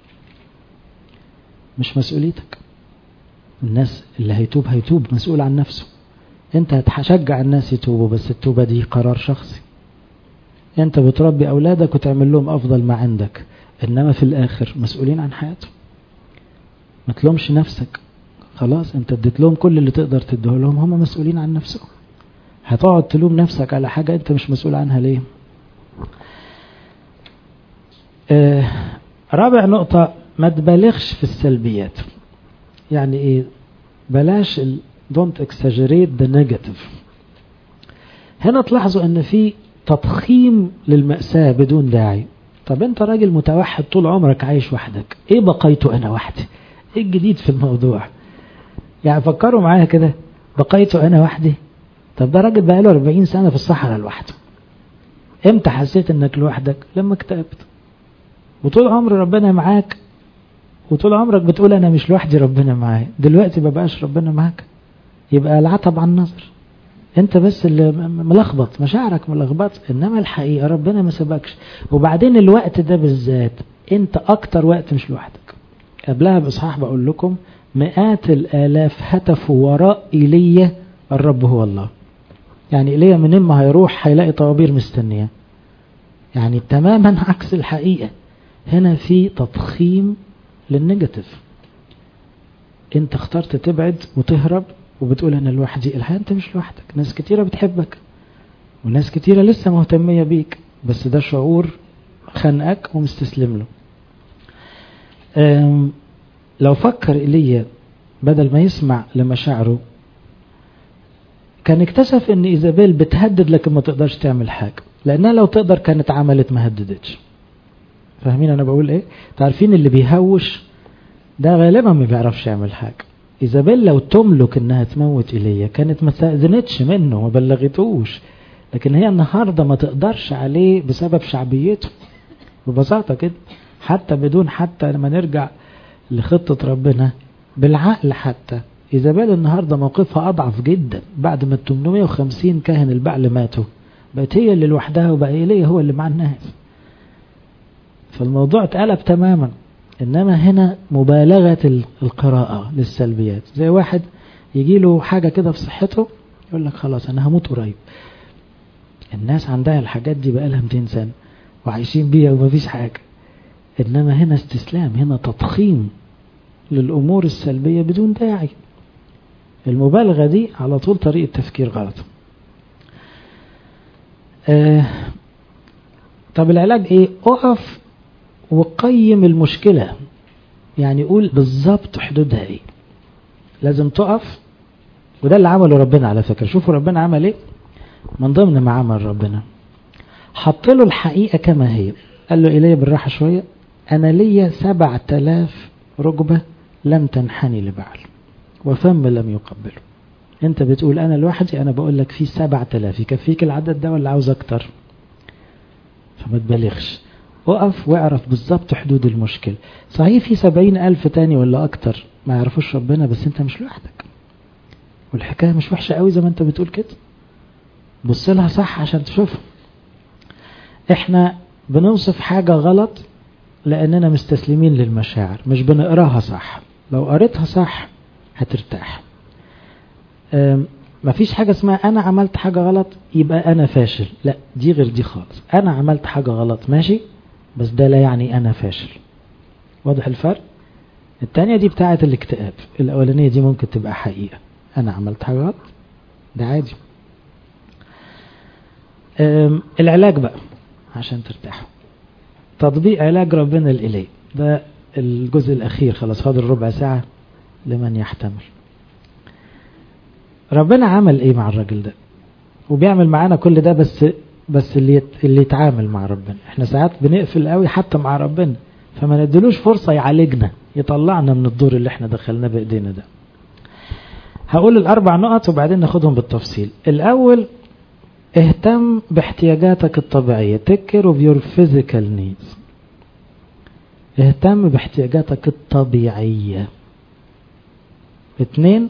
مش مسؤوليتك الناس اللي هيتوب هيتوب مسؤول عن نفسه انت هتشجع الناس يتوبوا بس التوبة دي قرار شخصي انت بتربي اولادك وتعمل لهم افضل ما عندك انما في الاخر مسؤولين عن حياتهم ما تلومش نفسك خلاص انت اديت لهم كل اللي تقدر تديه لهم هم مسؤولين عن نفسهم هتقعد تلوم نفسك على حاجة انت مش مسؤول عنها ليه آه رابع نقطة ما تبالغش في السلبيات يعني ايه بلاش ال don't exaggerate the negative هنا تلاحظوا ان في تضخيم للمأساة بدون داعي طب انت راجل متوحد طول عمرك عايش وحدك ايه بقيته انا وحدي ايه الجديد في الموضوع يعني فكروا معايا كده بقيته انا وحدي طب ده راجل بقاله 40 سنة في الصحراء لوحده امتى حسيت انك لوحدك لما اكتئبت وطول عمر ربنا معاك وطول عمرك بتقول انا مش لوحدي ربنا معايا دلوقتي ما بقاش ربنا معاك يبقى العتب عن النظر انت بس اللي ملخبط مشاعرك ملخبط انما الحقيقة ربنا ما سبكش وبعدين الوقت ده بالذات انت اكتر وقت مش لوحدك قبلها باصحاح بقول لكم مئات الالاف هتفوا وراء ايليا الرب هو الله يعني ايليا منين ما هيروح هيلاقي طوابير مستنيه يعني تماما عكس الحقيقة هنا في تضخيم للنيجاتيف انت اخترت تبعد وتهرب وبتقول انا لوحدي الحقيقة انت مش لوحدك ناس كتيرة بتحبك وناس كتيرة لسه مهتمية بيك بس ده شعور خنقك ومستسلم له لو فكر إيليا بدل ما يسمع لمشاعره كان اكتشف ان ايزابيل بتهدد لكن ما تقدرش تعمل حاجة لانها لو تقدر كانت عملت ما هددتش فاهمين انا بقول ايه تعرفين اللي بيهوش ده غالبا ما بيعرفش يعمل حاجة إيزابيل لو تملك إنها تموت إيليا كانت ما استأذنتش منه ما بلغتوش لكن هي النهاردة ما تقدرش عليه بسبب شعبيته ببساطة كده حتى بدون حتى لما نرجع لخطة ربنا بالعقل حتى إيزابيل النهاردة موقفها أضعف جدا بعد ما ال 850 كاهن البعل ماتوا بقت هي اللي لوحدها وبقى إيليا هو اللي مع الناس فالموضوع اتقلب تماما إنما هنا مبالغة القراءة للسلبيات زي واحد يجي له حاجة كده في صحته يقول لك خلاص أنا هموت قريب الناس عندها الحاجات دي بقالها 200 سنة وعايشين بيها ومفيش حاجة إنما هنا استسلام هنا تضخيم للأمور السلبية بدون داعي المبالغة دي على طول طريقة تفكير غلط آه طب العلاج ايه اقف وقيم المشكلة يعني قول بالظبط حدودها ايه لازم تقف وده اللي عمله ربنا على فكرة شوفوا ربنا عمل ايه من ضمن ما عمل ربنا حط له الحقيقة كما هي قال له إلي بالراحة شوية أنا ليا سبع تلاف ركبة لم تنحني لبعل وفم لم يقبله انت بتقول انا لوحدي انا بقول لك في سبع تلاف يكفيك العدد ده ولا عاوز اكتر فما تبالغش وقف واعرف بالظبط حدود المشكلة صحيح في سبعين الف تاني ولا اكتر ما يعرفوش ربنا بس انت مش لوحدك والحكاية مش وحشة قوي زي ما انت بتقول كده بص لها صح عشان تشوفها احنا بنوصف حاجة غلط لاننا مستسلمين للمشاعر مش بنقراها صح لو قريتها صح هترتاح مفيش حاجة اسمها أنا عملت حاجة غلط يبقى أنا فاشل لا دي غير دي خالص أنا عملت حاجة غلط ماشي بس ده لا يعني أنا فاشل واضح الفرق التانية دي بتاعة الاكتئاب الأولانية دي ممكن تبقى حقيقة أنا عملت حاجة غلط ده عادي العلاج بقى عشان ترتاحوا تطبيق علاج ربنا الإليه ده الجزء الأخير خلاص فاضل ربع ساعة لمن يحتمل ربنا عمل ايه مع الراجل ده وبيعمل معانا كل ده بس بس اللي اللي يتعامل مع ربنا احنا ساعات بنقفل قوي حتى مع ربنا فما نديلوش فرصة يعالجنا يطلعنا من الدور اللي احنا دخلناه بايدينا ده هقول الاربع نقط وبعدين ناخدهم بالتفصيل الاول اهتم باحتياجاتك الطبيعية take care of your physical needs اهتم باحتياجاتك الطبيعية اتنين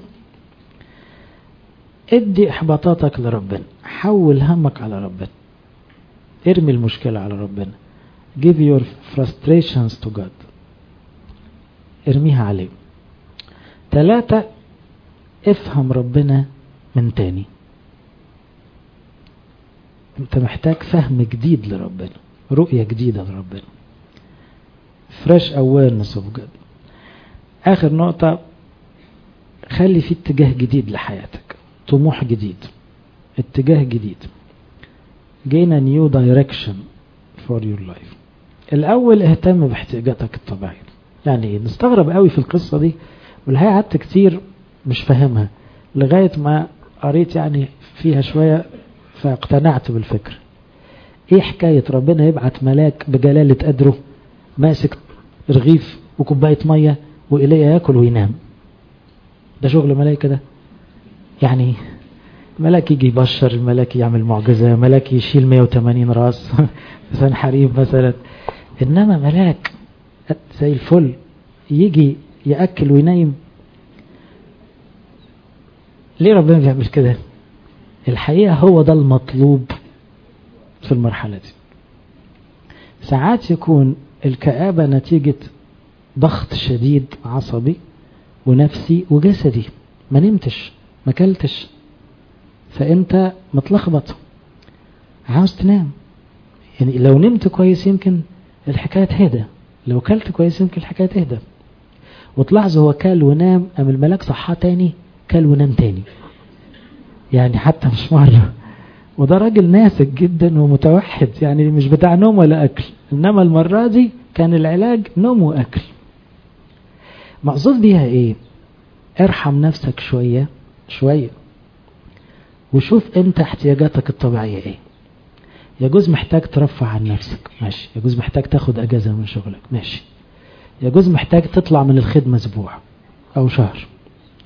ادي احباطاتك لربنا حول همك على ربنا ارمي المشكلة على ربنا give your frustrations to God ارميها عليه ثلاثة افهم ربنا من تاني انت محتاج فهم جديد لربنا رؤية جديدة لربنا fresh awareness of God اخر نقطة خلي في اتجاه جديد لحياتك طموح جديد اتجاه جديد gain a new direction for your life الاول اهتم باحتياجاتك الطبيعية يعني ايه نستغرب قوي في القصة دي والحقيقة قعدت كتير مش فاهمها لغاية ما قريت يعني فيها شوية فاقتنعت بالفكر ايه حكاية ربنا يبعت ملاك بجلالة قدره ماسك رغيف وكوباية مية وإليه ياكل وينام ده شغل ملائكة ده يعني ملاك يجي يبشر الملاك يعمل معجزة ملاك يشيل 180 راس مثلا حريب مثلا إنما ملاك زي الفل يجي يأكل وينيم ليه ربنا بيعمل كده الحقيقة هو ده المطلوب في المرحلة دي ساعات يكون الكآبة نتيجة ضغط شديد عصبي ونفسي وجسدي ما نمتش ما كلتش فانت متلخبط عاوز تنام يعني لو نمت كويس يمكن الحكاية تهدى لو كلت كويس يمكن الحكاية تهدى وتلاحظ هو كل ونام أم الملاك صحاه تاني كل ونام تاني يعني حتى مش مرة وده راجل ناسك جدا ومتوحد يعني مش بتاع نوم ولا أكل إنما المرة دي كان العلاج نوم وأكل مقصود بيها إيه ارحم نفسك شوية شوية وشوف انت احتياجاتك الطبيعية ايه يجوز محتاج ترفع عن نفسك ماشي يجوز محتاج تاخد اجازة من شغلك ماشي يجوز محتاج تطلع من الخدمة اسبوع او شهر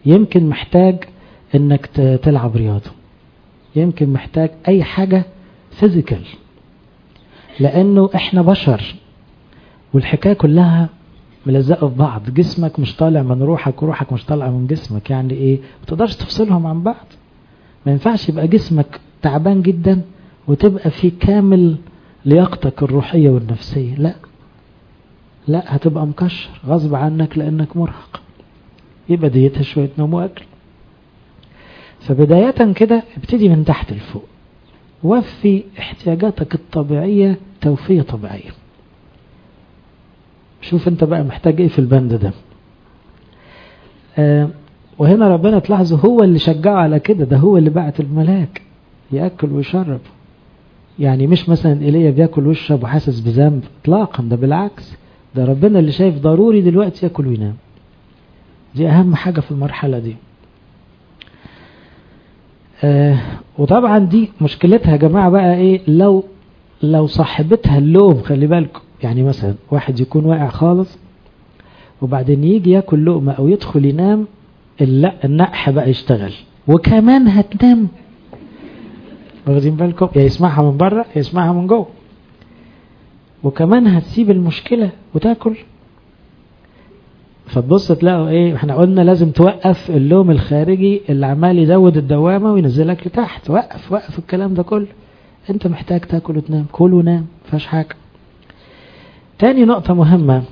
يمكن محتاج انك تلعب رياضة يمكن محتاج اي حاجة فيزيكال لانه احنا بشر والحكاية كلها ملزقة في بعض جسمك مش طالع من روحك وروحك مش طالعة من جسمك يعني ايه ما تقدرش تفصلهم عن بعض ما ينفعش يبقى جسمك تعبان جدا وتبقى في كامل لياقتك الروحية والنفسية لا لا هتبقى مكشر غصب عنك لانك مرهق يبقى ديتها شوية نوم واكل فبداية كده ابتدي من تحت لفوق وفي احتياجاتك الطبيعية توفية طبيعية شوف انت بقى محتاج ايه في البند ده آه وهنا ربنا تلاحظوا هو اللي شجعه على كده ده هو اللي بعت الملاك يأكل ويشرب يعني مش مثلا ايليا بياكل ويشرب وحاسس بذنب اطلاقا ده بالعكس ده ربنا اللي شايف ضروري دلوقتي ياكل وينام دي اهم حاجة في المرحلة دي آه وطبعا دي مشكلتها يا جماعة بقى ايه لو لو صاحبتها اللوم خلي بالكم يعني مثلا واحد يكون واقع خالص وبعدين يجي ياكل لقمة او يدخل ينام النقح بقى يشتغل وكمان هتنام واخدين بالكم يا يسمعها من بره يا يسمعها من جوه وكمان هتسيب المشكلة وتاكل فتبص تلاقوا ايه احنا قلنا لازم توقف اللوم الخارجي اللي عمال يزود الدوامة وينزلك لتحت وقف وقف الكلام ده كله انت محتاج تاكل وتنام كل ونام فاش حاجة تاني نقطة مهمة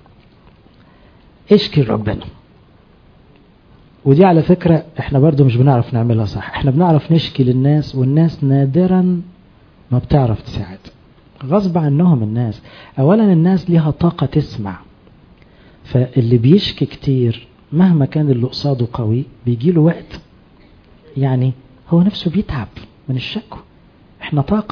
اشكي ربنا ودي على فكرة احنا برضو مش بنعرف نعملها صح احنا بنعرف نشكي للناس والناس نادرا ما بتعرف تساعد غصب عنهم الناس اولا الناس ليها طاقة تسمع فاللي بيشكي كتير مهما كان اللي قصاده قوي بيجي له وقت يعني هو نفسه بيتعب من الشكوى احنا طاقة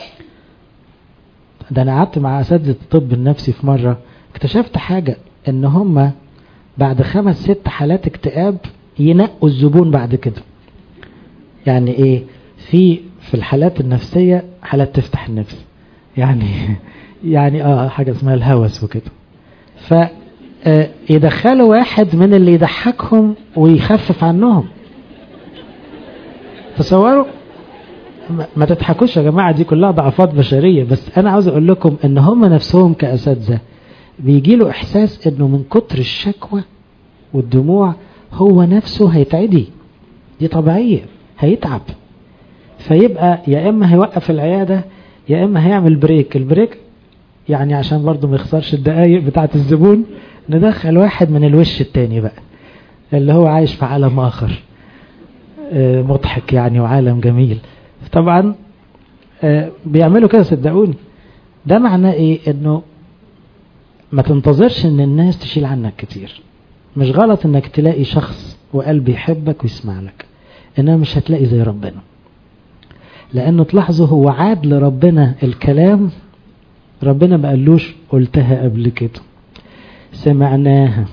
ده انا قعدت مع اساتذة الطب النفسي في مرة اكتشفت حاجة ان هم بعد خمس ست حالات اكتئاب ينقوا الزبون بعد كده يعني ايه في في الحالات النفسية حالات تفتح النفس يعني يعني اه حاجة اسمها الهوس وكده ف يدخلوا واحد من اللي يضحكهم ويخفف عنهم تصوروا ما تضحكوش يا جماعة دي كلها ضعفات بشرية بس أنا عاوز أقول لكم إن هم نفسهم كأساتذة بيجي له إحساس إنه من كتر الشكوى والدموع هو نفسه هيتعدي دي طبيعية هيتعب فيبقى يا إما هيوقف العيادة يا إما هيعمل بريك البريك يعني عشان برضه ما يخسرش الدقايق بتاعة الزبون ندخل واحد من الوش التاني بقى اللي هو عايش في عالم آخر مضحك يعني وعالم جميل طبعا بيعملوا كده صدقوني ده معناه ايه انه ما تنتظرش ان الناس تشيل عنك كتير مش غلط انك تلاقي شخص وقلب يحبك ويسمع لك انما مش هتلاقي زي ربنا لانه تلاحظوا هو عاد لربنا الكلام ربنا ما قالوش قلتها قبل كده سمعناها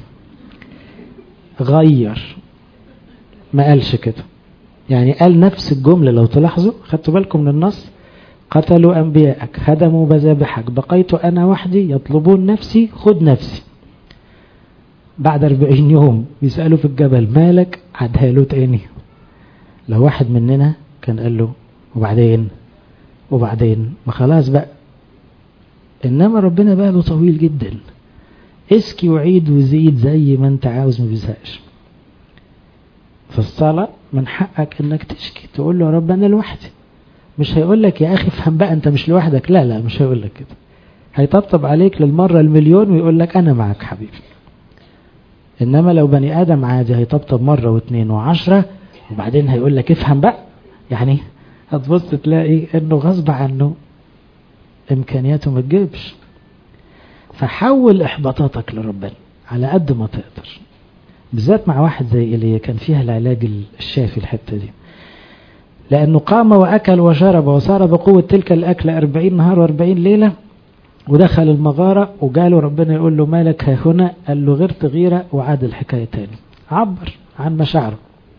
غير ما قالش كده يعني قال نفس الجملة لو تلاحظوا خدتوا بالكم من النص قتلوا أنبياءك هدموا مذابحك بقيت أنا وحدي يطلبون نفسي خد نفسي بعد أربعين يوم يسألوا في الجبل مالك عدها له تاني لو واحد مننا كان قال له وبعدين وبعدين ما خلاص بقى إنما ربنا بقى له طويل جدا اسكي وعيد وزيد زي ما انت عاوز ما بيزهقش في الصلاة من حقك انك تشكي تقول له يا رب انا لوحدي مش هيقول لك يا اخي افهم بقى انت مش لوحدك لا لا مش هيقول لك كده هيطبطب عليك للمرة المليون ويقول لك انا معك حبيبي انما لو بني ادم عادي هيطبطب مرة واثنين وعشرة وبعدين هيقول لك افهم بقى يعني هتبص تلاقي انه غصب عنه امكانياته ما تجيبش فحول احباطاتك لربنا على قد ما تقدر بالذات مع واحد زي ايليا كان فيها العلاج الشافي الحتة دي لأنه قام وأكل وشرب وصار بقوة تلك الأكل أربعين نهار وأربعين ليلة ودخل المغارة وقالوا ربنا يقول له مالك ها هنا قال له غيرت غيرة وعاد الحكاية تاني عبر عن مشاعره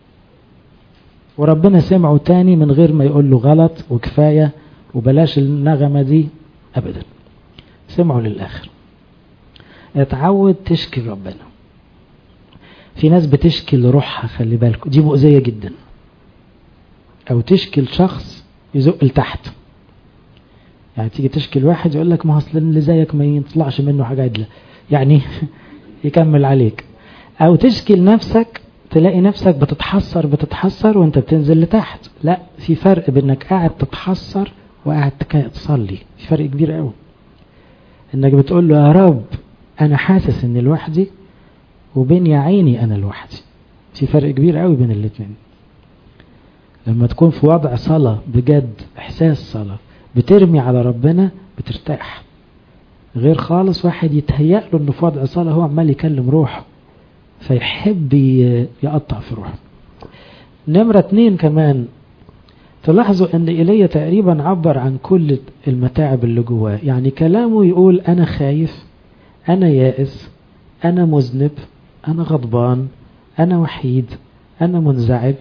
وربنا سمعه تاني من غير ما يقول له غلط وكفاية وبلاش النغمة دي أبدا سمعه للآخر اتعود تشكي ربنا في ناس بتشكي لروحها خلي بالكم دي مؤذية جدا او تشكي لشخص يزق لتحت يعني تيجي تشكي لواحد يقول لك ما اصل اللي زيك ما يطلعش منه حاجه عدله يعني يكمل عليك او تشكي لنفسك تلاقي نفسك بتتحسر بتتحسر وانت بتنزل لتحت لا في فرق بانك قاعد تتحسر وقاعد تصلي في فرق كبير قوي انك بتقول له يا رب انا حاسس اني لوحدي وبين يا عيني انا لوحدي في فرق كبير قوي بين الاثنين لما تكون في وضع صلاة بجد احساس صلاة بترمي على ربنا بترتاح غير خالص واحد يتهيأ له انه في وضع صلاة هو عمال يكلم روحه فيحب يقطع في روحه نمرة اتنين كمان تلاحظوا ان ايليا تقريبا عبر عن كل المتاعب اللي جواه يعني كلامه يقول انا خايف انا يائس انا مذنب انا غضبان انا وحيد انا منزعج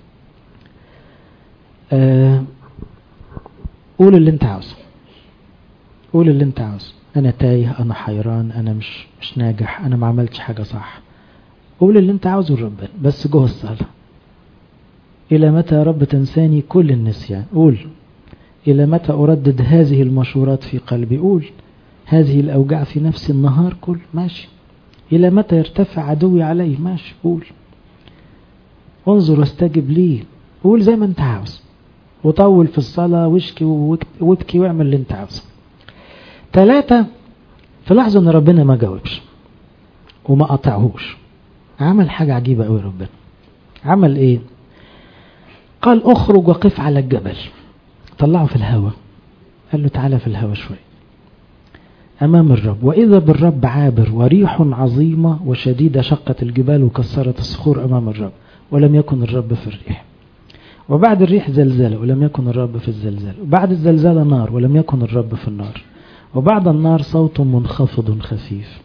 أه قول اللي انت عاوزه قول اللي انت عاوزه انا تايه انا حيران انا مش مش ناجح انا ما عملتش حاجه صح قول اللي انت عاوزه لربنا بس جوه الصلاه الى متى يا رب تنساني كل النسيان قول الى متى اردد هذه المشورات في قلبي قول هذه الاوجاع في نفسي النهار كل ماشي الى متى يرتفع عدوي علي ماشي قول انظر واستجب لي قول زي ما انت عاوز وطول في الصلاة واشكي وابكي واعمل اللي انت عاوزه ثلاثة تلاحظوا ان ربنا ما جاوبش وما قطعهوش عمل حاجة عجيبة قوي ربنا عمل ايه قال اخرج وقف على الجبل طلعه في الهواء قال له تعالى في الهواء شوي أمام الرب وإذا بالرب عابر وريح عظيمة وشديدة شقت الجبال وكسرت الصخور أمام الرب ولم يكن الرب في الريح وبعد الريح زلزلة ولم يكن الرب في الزلزال وبعد الزلزلة نار ولم يكن الرب في النار وبعد النار صوت منخفض خفيف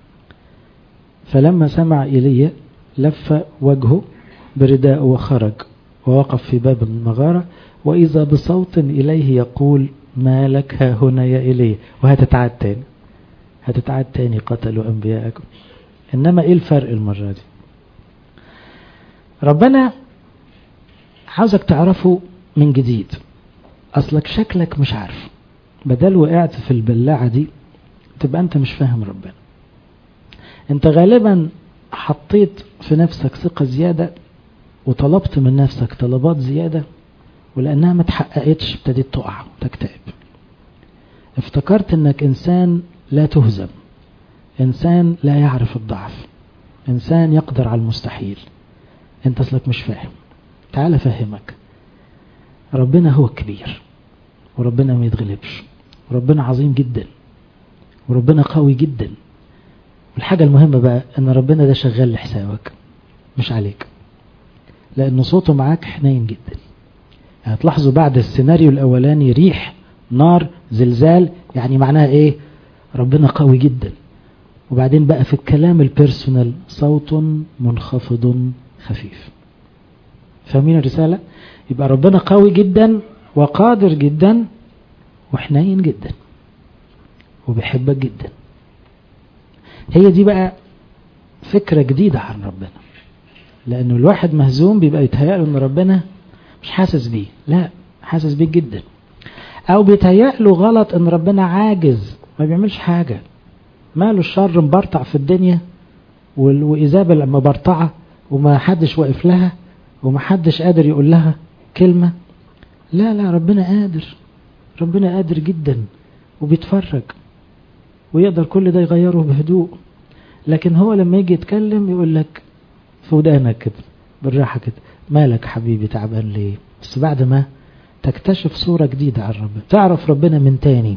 فلما سمع إيليا لف وجهه برداء وخرج ووقف في باب المغارة وإذا بصوت إليه يقول ما لك ها هنا يا إيليا وهتتعاد تاني هتتعاد تاني قتلوا أنبياءكم إنما إيه الفرق المرة دي ربنا عاوزك تعرفه من جديد أصلك شكلك مش عارف بدل وقعت في البلاعة دي تبقى أنت مش فاهم ربنا أنت غالبا حطيت في نفسك ثقة زيادة وطلبت من نفسك طلبات زيادة ولأنها ما تحققتش ابتديت تقع وتكتئب افتكرت انك انسان لا تهزم انسان لا يعرف الضعف انسان يقدر على المستحيل انت اصلك مش فاهم تعال افهمك ربنا هو الكبير وربنا ما يتغلبش وربنا عظيم جدا وربنا قوي جدا والحاجة المهمة بقى ان ربنا ده شغال لحسابك مش عليك لان صوته معاك حنين جدا يعني تلاحظوا بعد السيناريو الاولاني ريح نار زلزال يعني معناها ايه ربنا قوي جدا وبعدين بقى في الكلام البيرسونال صوت منخفض خفيف فاهمين الرسالة يبقى ربنا قوي جدا وقادر جدا وحنين جدا وبيحبك جدا هي دي بقى فكرة جديدة عن ربنا لأنه الواحد مهزوم بيبقى يتهيأ ان ربنا مش حاسس بيه لا حاسس بيه جدا او بيتهيأ له غلط ان ربنا عاجز ما بيعملش حاجة ماله الشر مبرطع في الدنيا وإيزابل لما برطعة وما حدش واقف لها وما حدش قادر يقول لها كلمة لا لا ربنا قادر ربنا قادر جدا وبيتفرج ويقدر كل ده يغيره بهدوء لكن هو لما يجي يتكلم يقول لك في ودانك كده بالراحة كده مالك حبيبي تعبان ليه بس بعد ما تكتشف صورة جديدة عن ربنا تعرف ربنا من تاني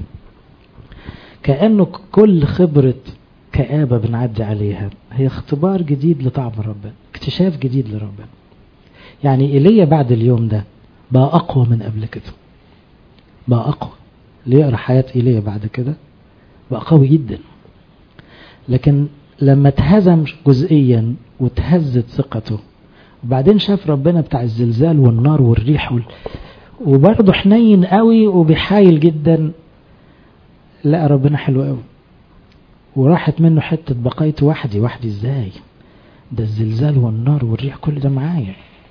كأنه كل خبرة كآبة بنعدي عليها هي اختبار جديد لطعم ربنا اكتشاف جديد لربنا يعني إيليا بعد اليوم ده بقى أقوى من قبل كده بقى أقوى اللي يقرأ حياة إيليا بعد كده بقى قوي جدا لكن لما اتهزم جزئيا وتهزت ثقته وبعدين شاف ربنا بتاع الزلزال والنار والريح وال... وبرضه حنين قوي وبيحايل جدا لا ربنا حلو قوي وراحت منه حتة بقيت وحدي وحدي ازاي ده الزلزال والنار والريح كل ده معايا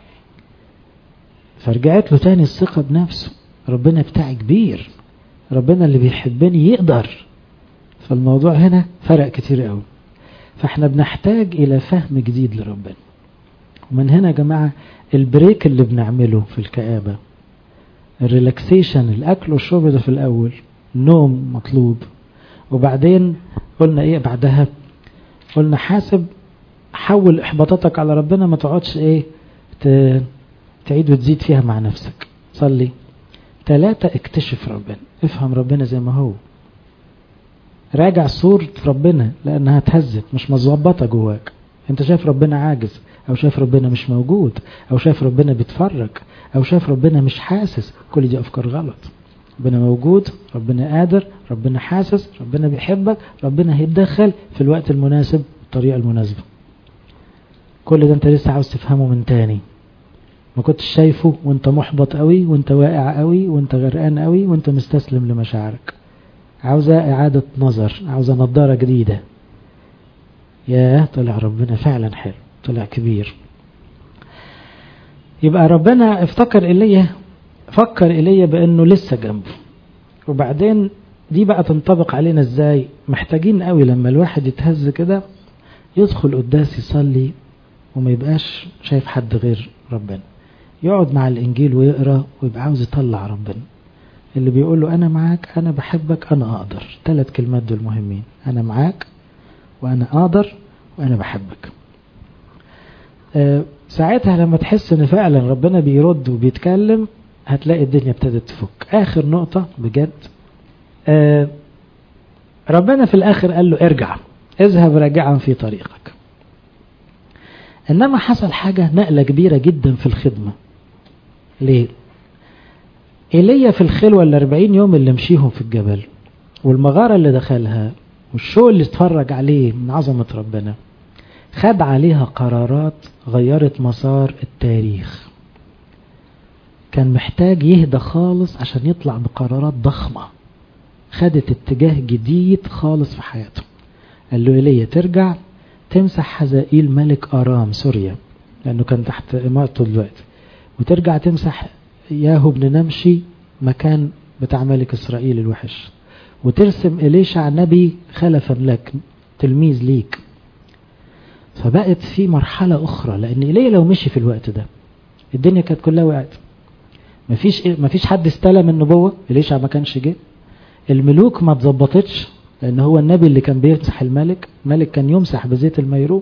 فرجعت له تاني الثقة بنفسه ربنا بتاعي كبير ربنا اللي بيحبني يقدر فالموضوع هنا فرق كتير قوي فاحنا بنحتاج الى فهم جديد لربنا ومن هنا يا جماعة البريك اللي بنعمله في الكآبة الريلاكسيشن الاكل والشرب ده في الاول النوم مطلوب وبعدين قلنا ايه بعدها قلنا حاسب حول احباطاتك على ربنا ما تقعدش ايه تعيد وتزيد فيها مع نفسك صلي ثلاثة اكتشف ربنا افهم ربنا زي ما هو راجع صورة ربنا لانها اتهزت مش مظبطة جواك انت شايف ربنا عاجز او شايف ربنا مش موجود او شايف ربنا بيتفرج او شايف ربنا مش حاسس كل دي افكار غلط ربنا موجود ربنا قادر ربنا حاسس ربنا بيحبك ربنا هيتدخل في الوقت المناسب بالطريقة المناسبة كل ده انت لسه عاوز تفهمه من تاني ما كنتش شايفه وانت محبط قوي وانت واقع قوي وانت غرقان قوي وانت مستسلم لمشاعرك عاوزة اعادة نظر عاوزة نظارة جديدة يا طلع ربنا فعلا حلو طلع كبير يبقى ربنا افتكر إليه فكر إليه بأنه لسه جنبه وبعدين دي بقى تنطبق علينا ازاي محتاجين قوي لما الواحد يتهز كده يدخل قداس يصلي وما يبقاش شايف حد غير ربنا يقعد مع الإنجيل ويقرأ ويبقى عاوز يطلع ربنا اللي بيقول له أنا معاك أنا بحبك أنا أقدر ثلاث كلمات دول مهمين أنا معاك وأنا أقدر وأنا بحبك أه ساعتها لما تحس ان فعلا ربنا بيرد وبيتكلم هتلاقي الدنيا ابتدت تفك اخر نقطة بجد أه ربنا في الاخر قال له ارجع اذهب راجعا في طريقك انما حصل حاجة نقلة كبيرة جدا في الخدمة ليه ايليا في الخلوة الاربعين يوم اللي مشيهم في الجبل والمغارة اللي دخلها والشو اللي اتفرج عليه من عظمة ربنا خد عليها قرارات غيرت مسار التاريخ كان محتاج يهدى خالص عشان يطلع بقرارات ضخمة خدت اتجاه جديد خالص في حياته قال له إليه ترجع تمسح حزائيل ملك أرام سوريا لأنه كان تحت إمارته دلوقتي وترجع تمسح ياهو بن نمشي مكان بتاع ملك إسرائيل الوحش وترسم إليشع نبي خلفا لك تلميذ ليك فبقت في مرحلة أخرى لأن إليه لو مشي في الوقت ده الدنيا كانت كلها وقعت مفيش مفيش حد استلم النبوة إليشع ما كانش جه الملوك ما اتظبطتش لأن هو النبي اللي كان بيمسح الملك الملك كان يمسح بزيت الميرون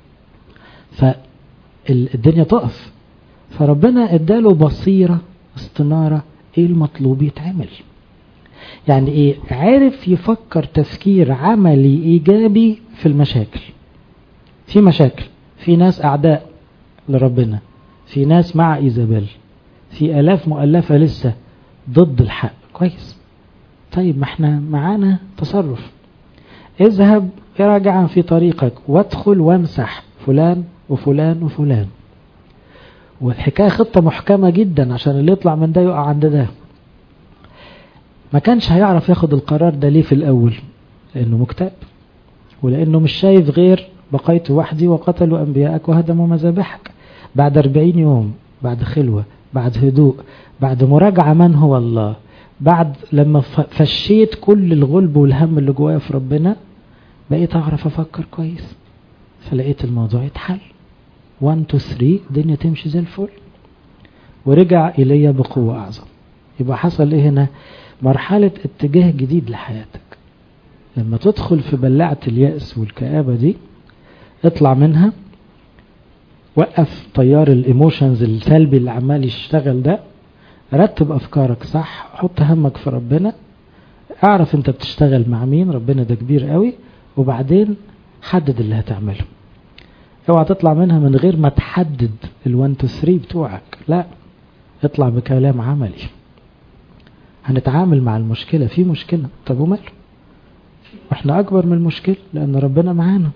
فالدنيا تقف فربنا اداله بصيرة استنارة ايه المطلوب يتعمل يعني ايه عارف يفكر تفكير عملي ايجابي في المشاكل في مشاكل في ناس اعداء لربنا في ناس مع ايزابيل في الاف مؤلفة لسه ضد الحق كويس طيب ما احنا معانا تصرف اذهب راجعا في طريقك وادخل وامسح فلان وفلان وفلان والحكاية خطة محكمة جدا عشان اللي يطلع من ده يقع عند ده ما كانش هيعرف ياخد القرار ده ليه في الأول لأنه مكتئب ولأنه مش شايف غير بقيت وحدي وقتلوا أنبياءك وهدموا مذابحك بعد أربعين يوم بعد خلوة بعد هدوء بعد مراجعة من هو الله بعد لما فشيت كل الغلب والهم اللي جوايا في ربنا بقيت أعرف أفكر كويس فلقيت الموضوع يتحل 1 2 3 الدنيا تمشي زي الفل ورجع إلي بقوة أعظم يبقى حصل إيه هنا مرحلة اتجاه جديد لحياتك لما تدخل في بلعة اليأس والكآبة دي اطلع منها وقف طيار الايموشنز السلبي اللي عمال يشتغل ده رتب افكارك صح حط همك في ربنا اعرف انت بتشتغل مع مين ربنا ده كبير قوي وبعدين حدد اللي هتعمله اوعى تطلع منها من غير ما تحدد ال 1 2 3 بتوعك لا اطلع بكلام عملي هنتعامل مع المشكلة في مشكلة طب وماله واحنا اكبر من المشكلة لان ربنا معانا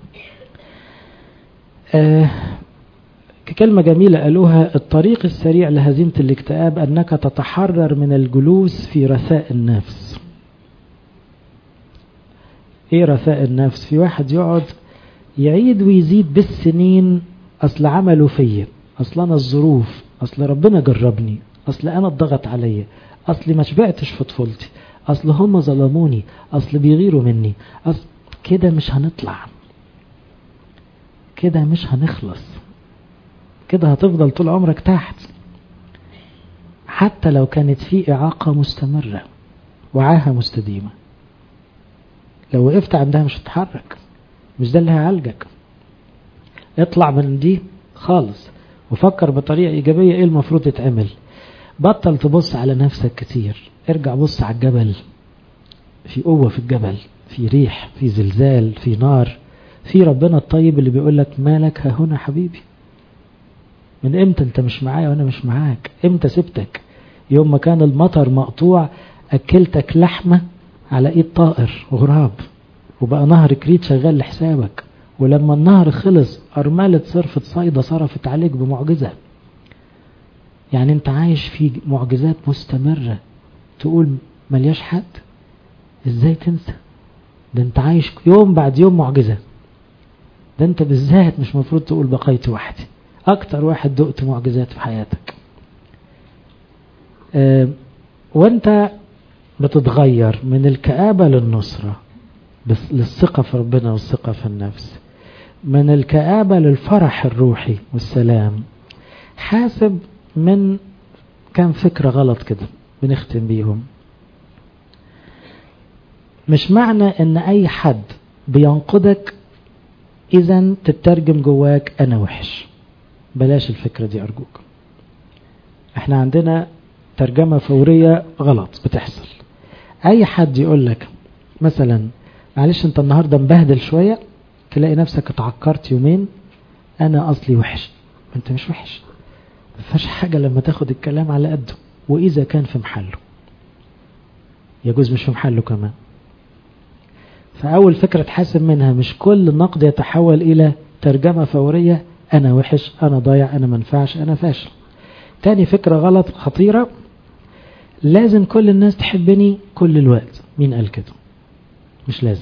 آه كلمة جميلة قالوها الطريق السريع لهزيمة الاكتئاب أنك تتحرر من الجلوس في رثاء النفس إيه رثاء النفس في واحد يقعد يعيد ويزيد بالسنين أصل عمله فيا أصل أنا الظروف أصل ربنا جربني أصل أنا اتضغط عليا أصل ما شبعتش في طفولتي أصل هم ظلموني أصل بيغيروا مني أصل كده مش هنطلع كده مش هنخلص كده هتفضل طول عمرك تحت حتى لو كانت في إعاقة مستمرة وعاهة مستديمة لو وقفت عندها مش هتتحرك مش ده اللي هيعالجك اطلع من دي خالص وفكر بطريقة إيجابية إيه المفروض يتعمل بطل تبص على نفسك كتير ارجع بص على الجبل في قوة في الجبل في ريح في زلزال في نار في ربنا الطيب اللي بيقول لك مالك ها هنا حبيبي من امتى انت مش معايا وانا مش معاك امتى سبتك يوم ما كان المطر مقطوع اكلتك لحمة على ايد طائر غراب وبقى نهر كريت شغال لحسابك ولما النهر خلص أرملة صرفة صيدة صرفت عليك بمعجزة يعني انت عايش في معجزات مستمرة تقول ملياش حد ازاي تنسى ده انت عايش يوم بعد يوم معجزة ده انت بالذات مش مفروض تقول بقيت وحدي اكتر واحد دقت معجزات في حياتك اه وانت بتتغير من الكآبة للنصرة بس للثقة في ربنا والثقة في النفس من الكآبة للفرح الروحي والسلام حاسب من كام فكرة غلط كده بنختم بيهم مش معنى ان اي حد بينقدك اذا تترجم جواك انا وحش بلاش الفكرة دي ارجوك احنا عندنا ترجمة فورية غلط بتحصل اي حد يقول لك مثلا معلش انت النهاردة مبهدل شوية تلاقي نفسك اتعكرت يومين انا اصلي وحش انت مش وحش مفيش حاجة لما تاخد الكلام على قده واذا كان في محله يجوز مش في محله كمان فاول فكرة تحاسب منها مش كل نقد يتحول الى ترجمة فورية انا وحش انا ضايع انا منفعش انا فاشل تاني فكرة غلط خطيرة لازم كل الناس تحبني كل الوقت مين قال كده مش لازم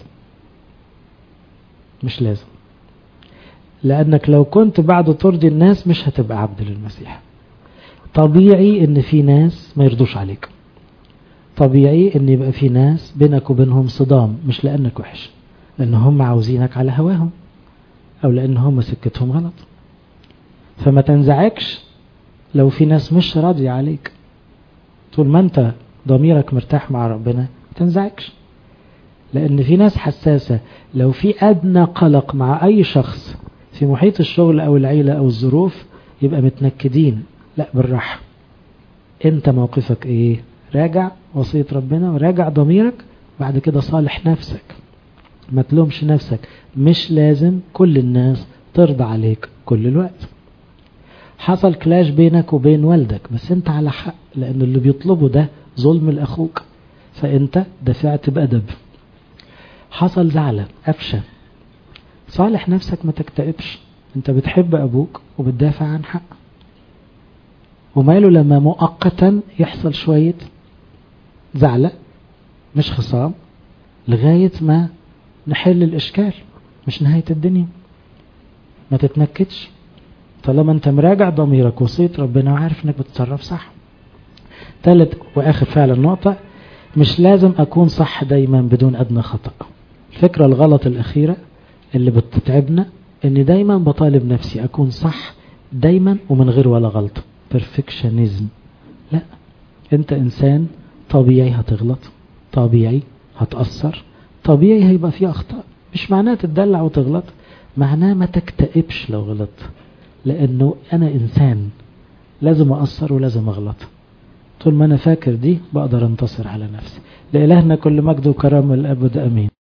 مش لازم لأنك لو كنت بعد ترضي الناس مش هتبقى عبد للمسيح طبيعي ان في ناس ما يرضوش عليك طبيعي ان يبقى في ناس بينك وبينهم صدام مش لأنك وحش لأن هم عاوزينك على هواهم أو لأن هم سكتهم غلط فما تنزعجش لو في ناس مش راضية عليك طول ما انت ضميرك مرتاح مع ربنا ما تنزعجش لأن في ناس حساسة لو في أدنى قلق مع أي شخص في محيط الشغل أو العيلة أو الظروف يبقى متنكدين لا بالراحة انت موقفك ايه راجع وصية ربنا وراجع ضميرك بعد كده صالح نفسك ما تلومش نفسك مش لازم كل الناس ترضى عليك كل الوقت حصل كلاش بينك وبين والدك بس انت على حق لان اللي بيطلبه ده ظلم لاخوك فانت دفعت بأدب حصل زعلة قفشة صالح نفسك ما تكتئبش انت بتحب ابوك وبتدافع عن حق وماله لما مؤقتا يحصل شوية زعلة مش خصام لغاية ما نحل الاشكال مش نهاية الدنيا ما تتنكدش طالما انت مراجع ضميرك وصيت ربنا وعارف انك بتتصرف صح ثالث واخر فعلا نقطة مش لازم اكون صح دايما بدون ادنى خطأ الفكرة الغلط الاخيرة اللي بتتعبنا ان دايما بطالب نفسي اكون صح دايما ومن غير ولا غلطة perfectionism لا انت انسان طبيعي هتغلط طبيعي هتأثر طبيعي هيبقى فيه اخطاء مش معناه تتدلع وتغلط معناه ما تكتئبش لو غلطت لانه انا انسان لازم اقصر ولازم اغلط طول ما انا فاكر دي بقدر انتصر على نفسي لإلهنا كل مجد وكرامة الأبد أمين